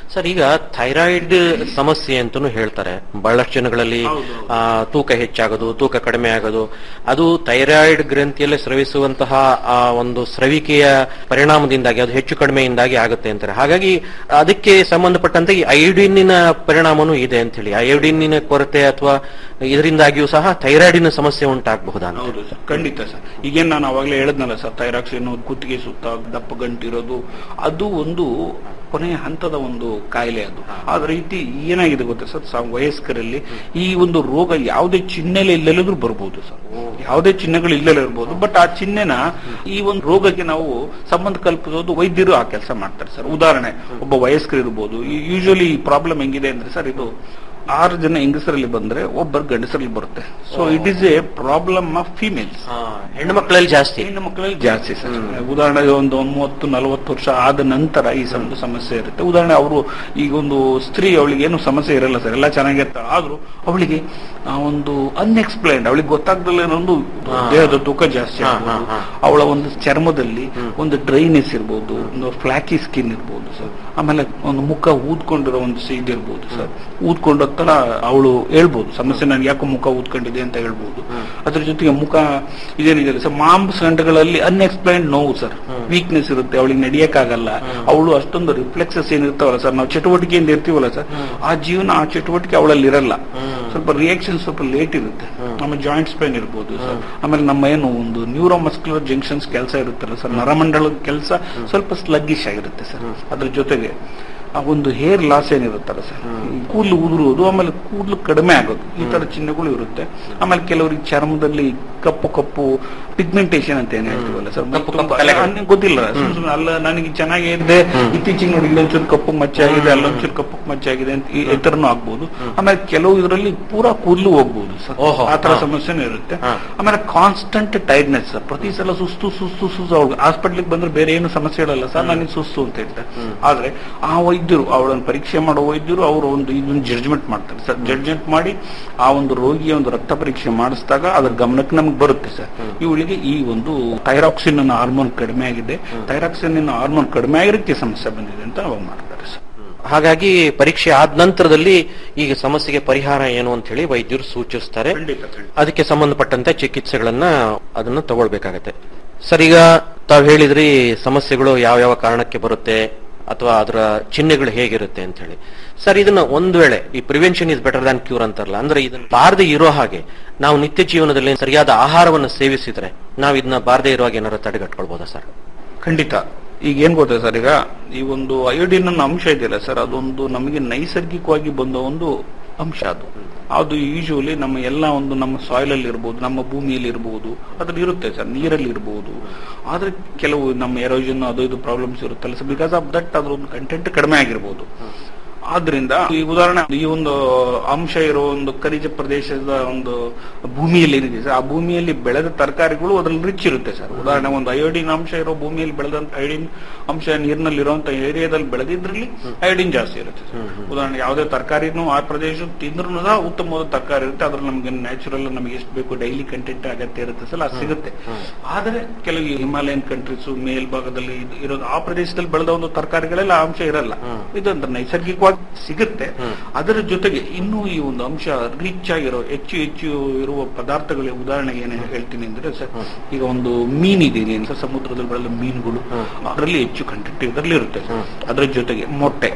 ಸರ್ ಈಗ ಥೈರಾಯ್ಡ್ ಸಮಸ್ಯೆ ಅಂತಾನು ಹೇಳ್ತಾರೆ ಬಹಳಷ್ಟು ಜನಗಳಲ್ಲಿ ಆ, ತೂಕ ಹೆಚ್ಚಾಗೋದು ತೂಕ ಕಡಿಮೆ ಆಗೋದು ಅದು ಥೈರಾಯ್ಡ್ ಗ್ರಂಥಿಯಲ್ಲಿ ಸ್ರವಿಸುವಂತಹ ಆ ಒಂದು ಸ್ರವಿಕೆಯ ಪರಿಣಾಮದಿಂದಾಗಿ ಅದು ಹೆಚ್ಚು ಕಡಿಮೆಯಿಂದಾಗಿ ಆಗುತ್ತೆ ಅಂತಾರೆ ಹಾಗಾಗಿ ಅದಕ್ಕೆ ಸಂಬಂಧಪಟ್ಟಂತೆ ಈ ಅಯೋಡಿನಿನ ಪರಿಣಾಮನೂ ಇದೆ ಅಂತ ಹೇಳಿ ಅಯೋಡಿನಿನ ಕೊರತೆ ಅಥವಾ ಇದರಿಂದಾಗಿಯೂ ಸಹ ಥೈರಾಯ್ಡಿನ ಸಮಸ್ಯೆ ಉಂಟಾಗಬಹುದಾ ಅಂತ ಹೌದು ಸರ್ ಖಂಡಿತ ಸರ್ ಈಗೇನ್ ನಾನು ಅವಾಗಲೇ ಹೇಳದ್ನಲ್ಲ ಸರ್ ಥೈರಾಕ್ಸ್ ಅನ್ನೋದು ಕುತ್ತಿಗೆ ಸುತ್ತ ದಪ್ಪ ಗಂಟಿರೋದು ಅದು ಒಂದು ಕೊನೆಯ ಹಂತದ ಒಂದು ಕಾಯಿಲೆ ಅದು ಅದ ರೀತಿ ಏನಾಗಿದೆ ಗೊತ್ತಾ ಸರ್ ಸ- ವಯಸ್ಕರಲ್ಲಿ ಈ ಒಂದು ರೋಗ ಯಾವುದೇ ಚಿಹ್ನೆಲೆ ಇಲ್ಲದಿದ್ರು ಬರ್ಬೋದು ಸರ್ ಯಾವುದೇ ಚಿಹ್ನೆಗಳು ಇಲ್ಲದೇ ಇರ್ಬೋದು ಬಟ್ ಆ ಚಿಹ್ನೆನ ಈ ಒಂದು ರೋಗಕ್ಕೆ ನಾವು ಸಂಬಂಧ ಕಲ್ಪಿಸೋದು ವೈದ್ಯರು ಆ ಕೆಲಸ ಮಾಡ್ತಾರೆ ಸರ್ ಉದಾಹರಣೆ ಒಬ್ಬ ವಯಸ್ಕರು ಇರ್ಬೋದು ಯೂಶಲಿ ಪ್ರಾಬ್ಲಮ್ ಹೆಂಗಿದೆ ಅಂದ್ರೆ ಸರ್ ಇದು ಆರು ಜನ ಹೆಂಗಸರಲ್ಲಿ ಬಂದ್ರೆ ಒಬ್ಬರು ಗಂಡಸರಲ್ಲಿ ಬರುತ್ತೆ so it is a problem of females ಹೆಣ್ಣು ಮಕ್ಕಳಲ್ಲಿ ಜಾಸ್ತಿ ಹೆಣ್ಣು ಮಕ್ಕಳಲ್ಲಿ ಜಾಸ್ತಿ ಸರ್ ಉದಾಹರಣೆಗೆ ಒಂದು ಒಂದು ಮೂವತ್ತು ನಲವತ್ತು ವರ್ಷ ಆದ ನಂತರ ಈ ಒಂದು ಸಮಸ್ಯೆ ಇರುತ್ತೆ ಉದಾಹರಣೆ ಅವರು ಈಗ ಒಂದು ಸ್ತ್ರೀ ಅವಳಿಗೆ ಏನು ಸಮಸ್ಯೆ ಇರಲ್ಲ ಸರ್ ಎಲ್ಲ ಚೆನ್ನಾಗಿರ್ತಾಳೆ ಆದ್ರೂ ಅವಳಿಗೆ ಆ ಒಂದು ಅನ್ಎಕ್ಸ್ಪ್ಲೈನ್ಡ್ ಅವಳಿಗೆ ಗೊತ್ತಾಗ್ದಲ್ಲ ಒಂದು ದೇಹದ ತೂಕ ಜಾಸ್ತಿ ಆಗ್ಬೋದು ಅವಳ ಒಂದು ಚರ್ಮದಲ್ಲಿ ಒಂದು ಡ್ರೈನೆಸ್ ಇರ್ಬೋದು ಒಂದು ಫ್ಲಾಕಿ ಸ್ಕಿನ್ ಇರ್ಬೋದು ಸರ್ ಆಮೇಲೆ ಒಂದು ಮುಖ ಊದ್ಕೊಂಡಿರೋ ಒಂದು ಸೀಡ್ ಇರ್ಬೋದು ಸರ್ ಊದ್ಕೊಂಡ ತರ ಅವಳು ಹೇಳ್ಬೋದು ಸಮಸ್ಯೆ ನನಗೆ ಯಾಕೋ ಮುಖ ಊದ್ಕೊಂಡಿದೆ ಅಂತ ಹೇಳ್ಬೋದು ಅದ್ರ ಜೊತೆಗೆ ಮುಖ ಇದೇನಿದೆ ಸರ್ ಮಾಂಸಖಂಡಗಳಲ್ಲಿ ಅನ್ಎಕ್ಸ್ಪ್ಲೈನ್ಡ್ ನೋವು ಸರ್ ವೀಕ್ನೆಸ್ ಇರುತ್ತೆ ಅವಳಿಗೆ ನಡೆಯಕ್ಕಾಗಲ್ಲ ಅವಳು ಅಷ್ಟೊಂದು ರಿಫ್ಲೆಕ್ಸಸ್ ಏನಿರ್ತಾವಲ್ಲ ಸರ್ ನಾವು ಚಟುವಟಿಕೆಯಿಂದ ಇರ್ತೀವಲ್ಲ ಸರ್ ಆ ಜೀವನ ಆ ಚಟುವಟಿಕೆ ಅವಳಲ್ಲಿ ಇರಲ್ಲ ಸ್ವಲ್ಪ ರಿಯಾಕ್ಷನ್ ಸ್ವಲ್ಪ ಲೇಟ್ ಇರುತ್ತೆ ಆಮೇಲೆ ಜಾಯಿಂಟ್ಸ್ ಪೇನ್ ಇರ್ಬೋದು ಸರ್ ಆಮೇಲೆ ನಮ್ಮ ಏನು ಒಂದು ನ್ಯೂರೋಮಸ್ಕ್ಯುಲರ್ ಜಂಕ್ಷನ್ಸ್ ಕೆಲಸ ಇರುತ್ತಲ್ಲ ಸರ್ ನರಮಂಡಲದ ಕೆಲಸ ಸ್ವಲ್ಪ ಸ್ಲಗ್ಗಿಶ್ ಆಗಿರುತ್ತೆ ಸರ್ ಅದ್ರ ಜೊತೆಗೆ ಆ ಒಂದು ಹೇರ್ ಲಾಸ್ ಏನಿರುತ್ತಲ್ಲ ಸರ್ ಕೂದಲು ಉದುರುವುದು ಆಮೇಲೆ ಕೂದಲು ಕಡಿಮೆ ಆಗೋದು ಈ ತರ ಚಿಹ್ನೆಗಳು ಇರುತ್ತೆ ಆಮೇಲೆ ಕೆಲವರಿಗೆ ಚರ್ಮದಲ್ಲಿ ಕಪ್ಪು ಕಪ್ಪು ಪಿಗ್ಮೆಂಟೇಶನ್ ಅಂತ ಏನ್ ಹೇಳ್ತೀವಲ್ಲ ಸರ್ ನನಗೆ ಗೊತ್ತಿಲ್ಲ ಸುಮ್ ಸುಮ್ನೆ ಅಲ್ಲ ನನಗೆ ಚೆನ್ನಾಗೇ ಇದ್ದೆ ಇತ್ತೀಚೆಗೆ ನೋಡಿ ಇಲ್ಲೊಂಚೂರು ಕಪ್ಪು ಮಚ್ಚೆ ಆಗಿದೆ ಅಲ್ಲೊಂಚೂರು ಕಪ್ಪು ಮಚ್ಚೆ ಆಗಿದೆ ಅಂತ ಈ- ಈ ತರನು ಆಗ್ಬೋದು ಆಮೇಲೆ ಕೆಲವು ಇದರಲ್ಲಿ ಪೂರಾ ಕೂದಲು ಹೋಗ್ಬೋದು ಸರ್ ಓಹೋ. ಆ ತರ ಸಮಸ್ಯೆನೂ ಇರುತ್ತೆ ಆಮೇಲೆ ಕಾನ್ಸ್ಟಂಟ್ ಟೈರ್ಡ್ನೆಸ್ ಸರ್ ಪ್ರತಿ ಸಲ ಸುಸ್ತು ಸುಸ್ತು ಸುಸ್ತು ಅವ್ಳು ಹಾಸ್ಪಿಟ್ಲಿಗೆ ಬಂದ್ರೆ ಬೇರೆ ಏನು ಸಮಸ್ಯೆ ಇರಲ್ಲ ಸರ್ ನನಗೆ ಸುಸ್ತು ಅಂತ ಹೇಳ್ತಾರೆ ಆದ್ರೆ ಆ ವೈದ್ಯರು ಅವಳನ್ನು ಪರೀಕ್ಷೆ ಮಾಡೋ ವೈದ್ಯರು ಅವರು ಒಂದು ಇದನ್ನ ಜಡ್ಜ್ಮೆಂಟ್ ಮಾಡ್ತಾರೆ ಸರ್ ಜಡ್ಜ್ಮೆಂಟ್ ಮಾಡಿ ಆ ಒಂದು ರೋಗಿಯ ಒಂದು ರಕ್ತ ಪರೀಕ್ಷೆ ಮಾಡಿಸಿದಾಗ ಅದ್ರ ಗಮನಕ್ಕೆ ನಮ್ಗೆ ಬರುತ್ತೆ ಸರ್ ಇವಳಿಗೆ ಈ ಒಂದು ಥೈರಾಕ್ಸಿನ್ ಅನ್ನೋ ಹಾರ್ಮೋನ್ ಕಡಿಮೆ ಆಗಿದೆ ಥೈರಾಕ್ಸಿನ್ ಅನ್ನೋ ಹಾರ್ಮೋನ್ ಕಡಿಮೆ ಆಗಿರಕ್ಕೆ ಸಮಸ್ಯೆ ಬಂದಿದೆ ಅಂತ ಅವಾಗ ಮಾಡ್ತಾರೆ ಸರ್ ಹಾಗಾಗಿ ಪರೀಕ್ಷೆ ಆದ ನಂತರದಲ್ಲಿ ಈಗ ಸಮಸ್ಯೆಗೆ ಪರಿಹಾರ ಏನು ಅಂತ ಹೇಳಿ ವೈದ್ಯರು ಸೂಚಿಸ್ತಾರೆ ಅದಕ್ಕೆ ಸಂಬಂಧಪಟ್ಟಂತೆ ಚಿಕಿತ್ಸೆಗಳನ್ನ ಅದನ್ನ ತಗೊಳ್ಬೇಕಾಗತ್ತೆ ಸರ್ ಈಗ ತಾವು ಹೇಳಿದ್ರಿ ಸಮಸ್ಯೆಗಳು ಯಾವ ಯಾವ ಕಾರಣಕ್ಕೆ ಬರುತ್ತೆ ಅಥವಾ ಅದರ ಚಿಹ್ನೆಗಳು ಹೇಗಿರುತ್ತೆ ಅಂತ ಹೇಳಿ ಸರ್ ಇದನ್ನ ಒಂದ್ ವೇಳೆ ಈ prevention is better than cure ಅಂತಾರಲ್ಲ ಅಂದ್ರೆ ಇದನ್ನ ಬಾರದೆ ಇರೋ ಹಾಗೆ ನಾವು ನಿತ್ಯ ಜೀವನದಲ್ಲಿ ಸರಿಯಾದ ಆಹಾರವನ್ನು ಸೇವಿಸಿದ್ರೆ ನಾವು ಇದನ್ನ ಬಾರದೆ ಇರೋ ಹಾಗೆ ಏನಾದ್ರು ತಡೆಗಟ್ಕೊಳ್ಬೋದಾ ಸರ್ ಖಂಡಿತ ಈಗ ಏನ್ ಗೊತ್ತಾ ಸರ್ ಈಗ ಈ ಒಂದು ಅಯೋಡಿನ್ ಅನ್ನೋ ಅಂಶ ಇದೆಯಲ್ಲ ಸರ್ ಅದೊಂದು ನಮಗೆ ನೈಸರ್ಗಿಕವಾಗಿ ಬಂದ ಒಂದು ಅಂಶ ಅದು ಅದು ಯೂಶುವಲಿ ನಮ್ಮ ಎಲ್ಲ ಒಂದು ನಮ್ಮ ಸಾಯಿಲ್ ಅಲ್ಲಿ ಇರ್ಬೋದು ನಮ್ಮ ಭೂಮಿಯಲ್ಲಿ ಇರಬಹುದು ಅದ್ರಲ್ಲಿ ಇರುತ್ತೆ ಸರ್ ನೀರಲ್ಲಿ ಇರಬಹುದು ಆದ್ರೆ ಕೆಲವು ನಮ್ಮ ಎರೋಜನ್ ಅದು ಇದು ಪ್ರಾಬ್ಲಮ್ಸ್ ಇರುತ್ತಲ್ಲ ಸರ್ ಬಿಕಾಸ್ ಆಫ್ ದಟ್ ಅದ್ರ ಒಂದು ಕಂಟೆಂಟ್ ಕಡಿಮೆ ಆಗಿರ್ಬೋದು ಆದ್ರಿಂದ ಈ ಉದಾಹರಣೆ ಈ ಒಂದು ಅಂಶ ಇರೋ ಒಂದು ಖನಿಜ ಪ್ರದೇಶದ ಒಂದು ಭೂಮಿಯಲ್ಲಿ ಏನಿದೆ ಸರ್ ಆ ಭೂಮಿಯಲ್ಲಿ ಬೆಳೆದ ತರಕಾರಿಗಳು ಅದ್ರಲ್ಲಿ ರಿಚ್ ಇರುತ್ತೆ ಸರ್ ಉದಾಹರಣೆ ಒಂದು ಅಯೋಡಿನ್ ಅಂಶ ಇರೋ ಭೂಮಿಯಲ್ಲಿ ಬೆಳೆದಂತ ಅಯೋಡಿನ್ ಅಂಶ ನೀರಿನಲ್ಲಿ ಇರುವಂತ ಏರಿಯಾದಲ್ಲಿ ಬೆಳೆದಿದ್ರಲ್ಲಿ ಅಯೋಡಿನ್ ಜಾಸ್ತಿ ಇರುತ್ತೆ ಸರ್ ಉದಾಹರಣೆ ಯಾವುದೇ ತರಕಾರಿನೂ ಆ ಪ್ರದೇಶ ತಿಂದ್ರೂ ಸಹ ಉತ್ತಮವಾದ ತರಕಾರಿ ಇರುತ್ತೆ ಅದ್ರಲ್ಲಿ ನಮಗೆ ನ್ಯಾಚುರಲ್ ನಮಗೆ ಎಷ್ಟು ಬೇಕು ಡೈಲಿ ಕಂಟೆಂಟ್ ಅಗತ್ಯ ಇರುತ್ತೆ ಸರ್ ಅದು ಸಿಗುತ್ತೆ ಆದ್ರೆ ಕೆಲವು ಹಿಮಾಲಯನ್ ಕಂಟ್ರೀಸ್ ಮೇಲ್ಭಾಗದಲ್ಲಿ ಇದು ಇರೋದು ಆ ಪ್ರದೇಶದಲ್ಲಿ ಬೆಳೆದ ಒಂದು ತರಕಾರಿಗಳೆಲ್ಲ ಆ ಅಂಶ ಇರಲ್ಲ ಇದೊಂದು ನೈಸರ್ಗಿಕವಾಗಿ ಸಿಗುತ್ತೆ ಅದರ ಜೊತೆಗೆ ಇನ್ನೂ ಈ ಒಂದು ಅಂಶ ರಿಚ್ ಆಗಿರೋ ಹೆಚ್ಚು ಹೆಚ್ಚು ಇರುವ ಪದಾರ್ಥಗಳ ಉದಾಹರಣೆಗೆ ಏನು ಹೇಳ್ತೀನಿ ಅಂದ್ರೆ ಸರ್ ಈಗ ಒಂದು ಮೀನಿದೆ ಏನು ಸರ್ ಸಮುದ್ರದಲ್ಲಿ ಬೆಳೆದ ಮೀನುಗಳು ಅದರಲ್ಲಿ ಹೆಚ್ಚು ಕಂಟೆಂಟ್ ಇದರಲ್ಲಿ ಇರುತ್ತೆ ಅದರ ಜೊತೆಗೆ ಮೊಟ್ಟೆ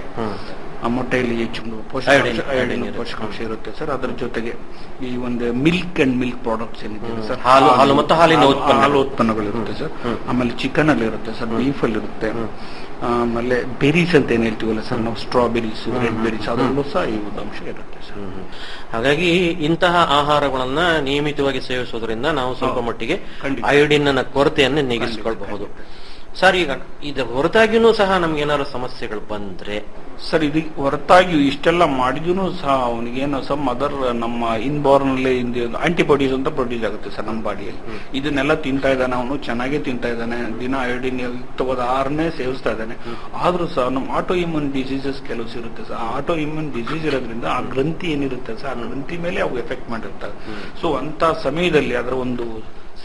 ಆ ಮೊಟ್ಟೆಯಲ್ಲಿ ಹೆಚ್ಚು ಒಂದು ಪೋಷಕಾಂಶ Iodine, iodine iodine ಇರುತ್ತೆ. ಪೋಷಕಾಂಶ ಇರುತ್ತೆ ಸರ್ ಅದರ ಜೊತೆಗೆ ಈ ಒಂದು ಮಿಲ್ಕ್ ಅಂಡ್ ಮಿಲ್ಕ್ ಪ್ರಾಡಕ್ಟ್ಸ್ ಏನಿದೆ ಸರ್ ಹಾಲು- ಹಾಲು ಮತ್ತು ಹಾಲಿನ ಹಾಲು- ಉತ್ಪನ್ನಗಳು. ಹಾಲು ಉತ್ಪನ್ನಗಳು ಇರುತ್ತೆ ಸರ್ ಆಮೇಲೆ ಚಿಕನ್ ಅಲ್ಲಿ ಇರುತ್ತೆ ಸರ್ ಬೀಫ್ ಅಲ್ಲಿ ಇರುತ್ತೆ ಆಮೇಲೆ ಬೆರೀಸ್ ಅಂತ ಏನ್ ಹೇಳ್ತೀವಲ್ಲ ಸರ್ ನಾವು ಸ್ಟ್ರಾಬೆರೀಸ್ ರೆಡ್ ಬೆರೀಸ್ ಅದರಲ್ಲೂ ಸಹ ಈ ಒಂದು ಅಂಶ ಇರುತ್ತೆ ಸರ್ ಹಾಗಾಗಿ ಇಂತಹ ಆಹಾರಗಳನ್ನ ನಿಯಮಿತವಾಗಿ ಸೇವಿಸೋದ್ರಿಂದ ನಾವು ಸ್ವಲ್ಪ ಮಟ್ಟಿಗೆ ಖಂಡಿತ. ಅಯೋಡಿನ್ ನ ಕೊರತೆಯನ್ನು ನೀಗಿಸಿಕೊಳ್ಳಬಹುದು ಸರ್ ಈಗ ಇದರ ಹೊರತಾಗಿಯೂ ಸಹ ನಮ್ಗೆ ಏನಾದ್ರು ಸಮಸ್ಯೆಗಳು ಬಂದ್ರೆ ಸರ್ ಇದು ಹೊರತಾಗಿ ಇಷ್ಟೆಲ್ಲ ಮಾಡಿದ್ರು ಸಹ ಅವನಿಗೇನು ಸಮ್ ಅದರ್ ನಮ್ಮ ಇನ್ಬೋರ್ನ್ ಅಲ್ಲಿ ಆಂಟಿಬಾಡೀಸ್ ಅಂತ ಪ್ರೊಡ್ಯೂಸ್ ಆಗುತ್ತೆ ಸರ್ ನಮ್ಮ ಬಾಡಿಯಲ್ಲಿ ಇದನ್ನೆಲ್ಲ ತಿಂತಾ ಇದ್ದಾನೆ ಅವನು ಚೆನ್ನಾಗೇ ತಿಂತಾ ಇದ್ದಾನೆ ದಿನ ಅಯೋಡಿನ್ ಯುಕ್ತವಾದ ಆಹಾರನೇ ಸೇವಿಸ್ತಾ ಇದ್ದಾನೆ ಆದ್ರೂ ಸಹ ನಮ್ಮ ಆಟೋ ಇಮ್ಯೂನ್ ಡಿಸೀಸಸ್ ಕೆಲವು ಇರುತ್ತೆ ಸರ್ ಆಟೋ ಇಮ್ಯೂನ್ ಡಿಸೀಸ್ ಇರೋದ್ರಿಂದ ಆ ಗ್ರಂಥಿ ಏನಿರುತ್ತೆ ಸರ್ ಆ ಗ್ರಂಥಿ ಮೇಲೆ ಅವು ಎಫೆಕ್ಟ್ ಮಾಡಿರ್ತವೆ ಸೊ ಅಂತ ಸಮಯದಲ್ಲಿ ಅದರ ಒಂದು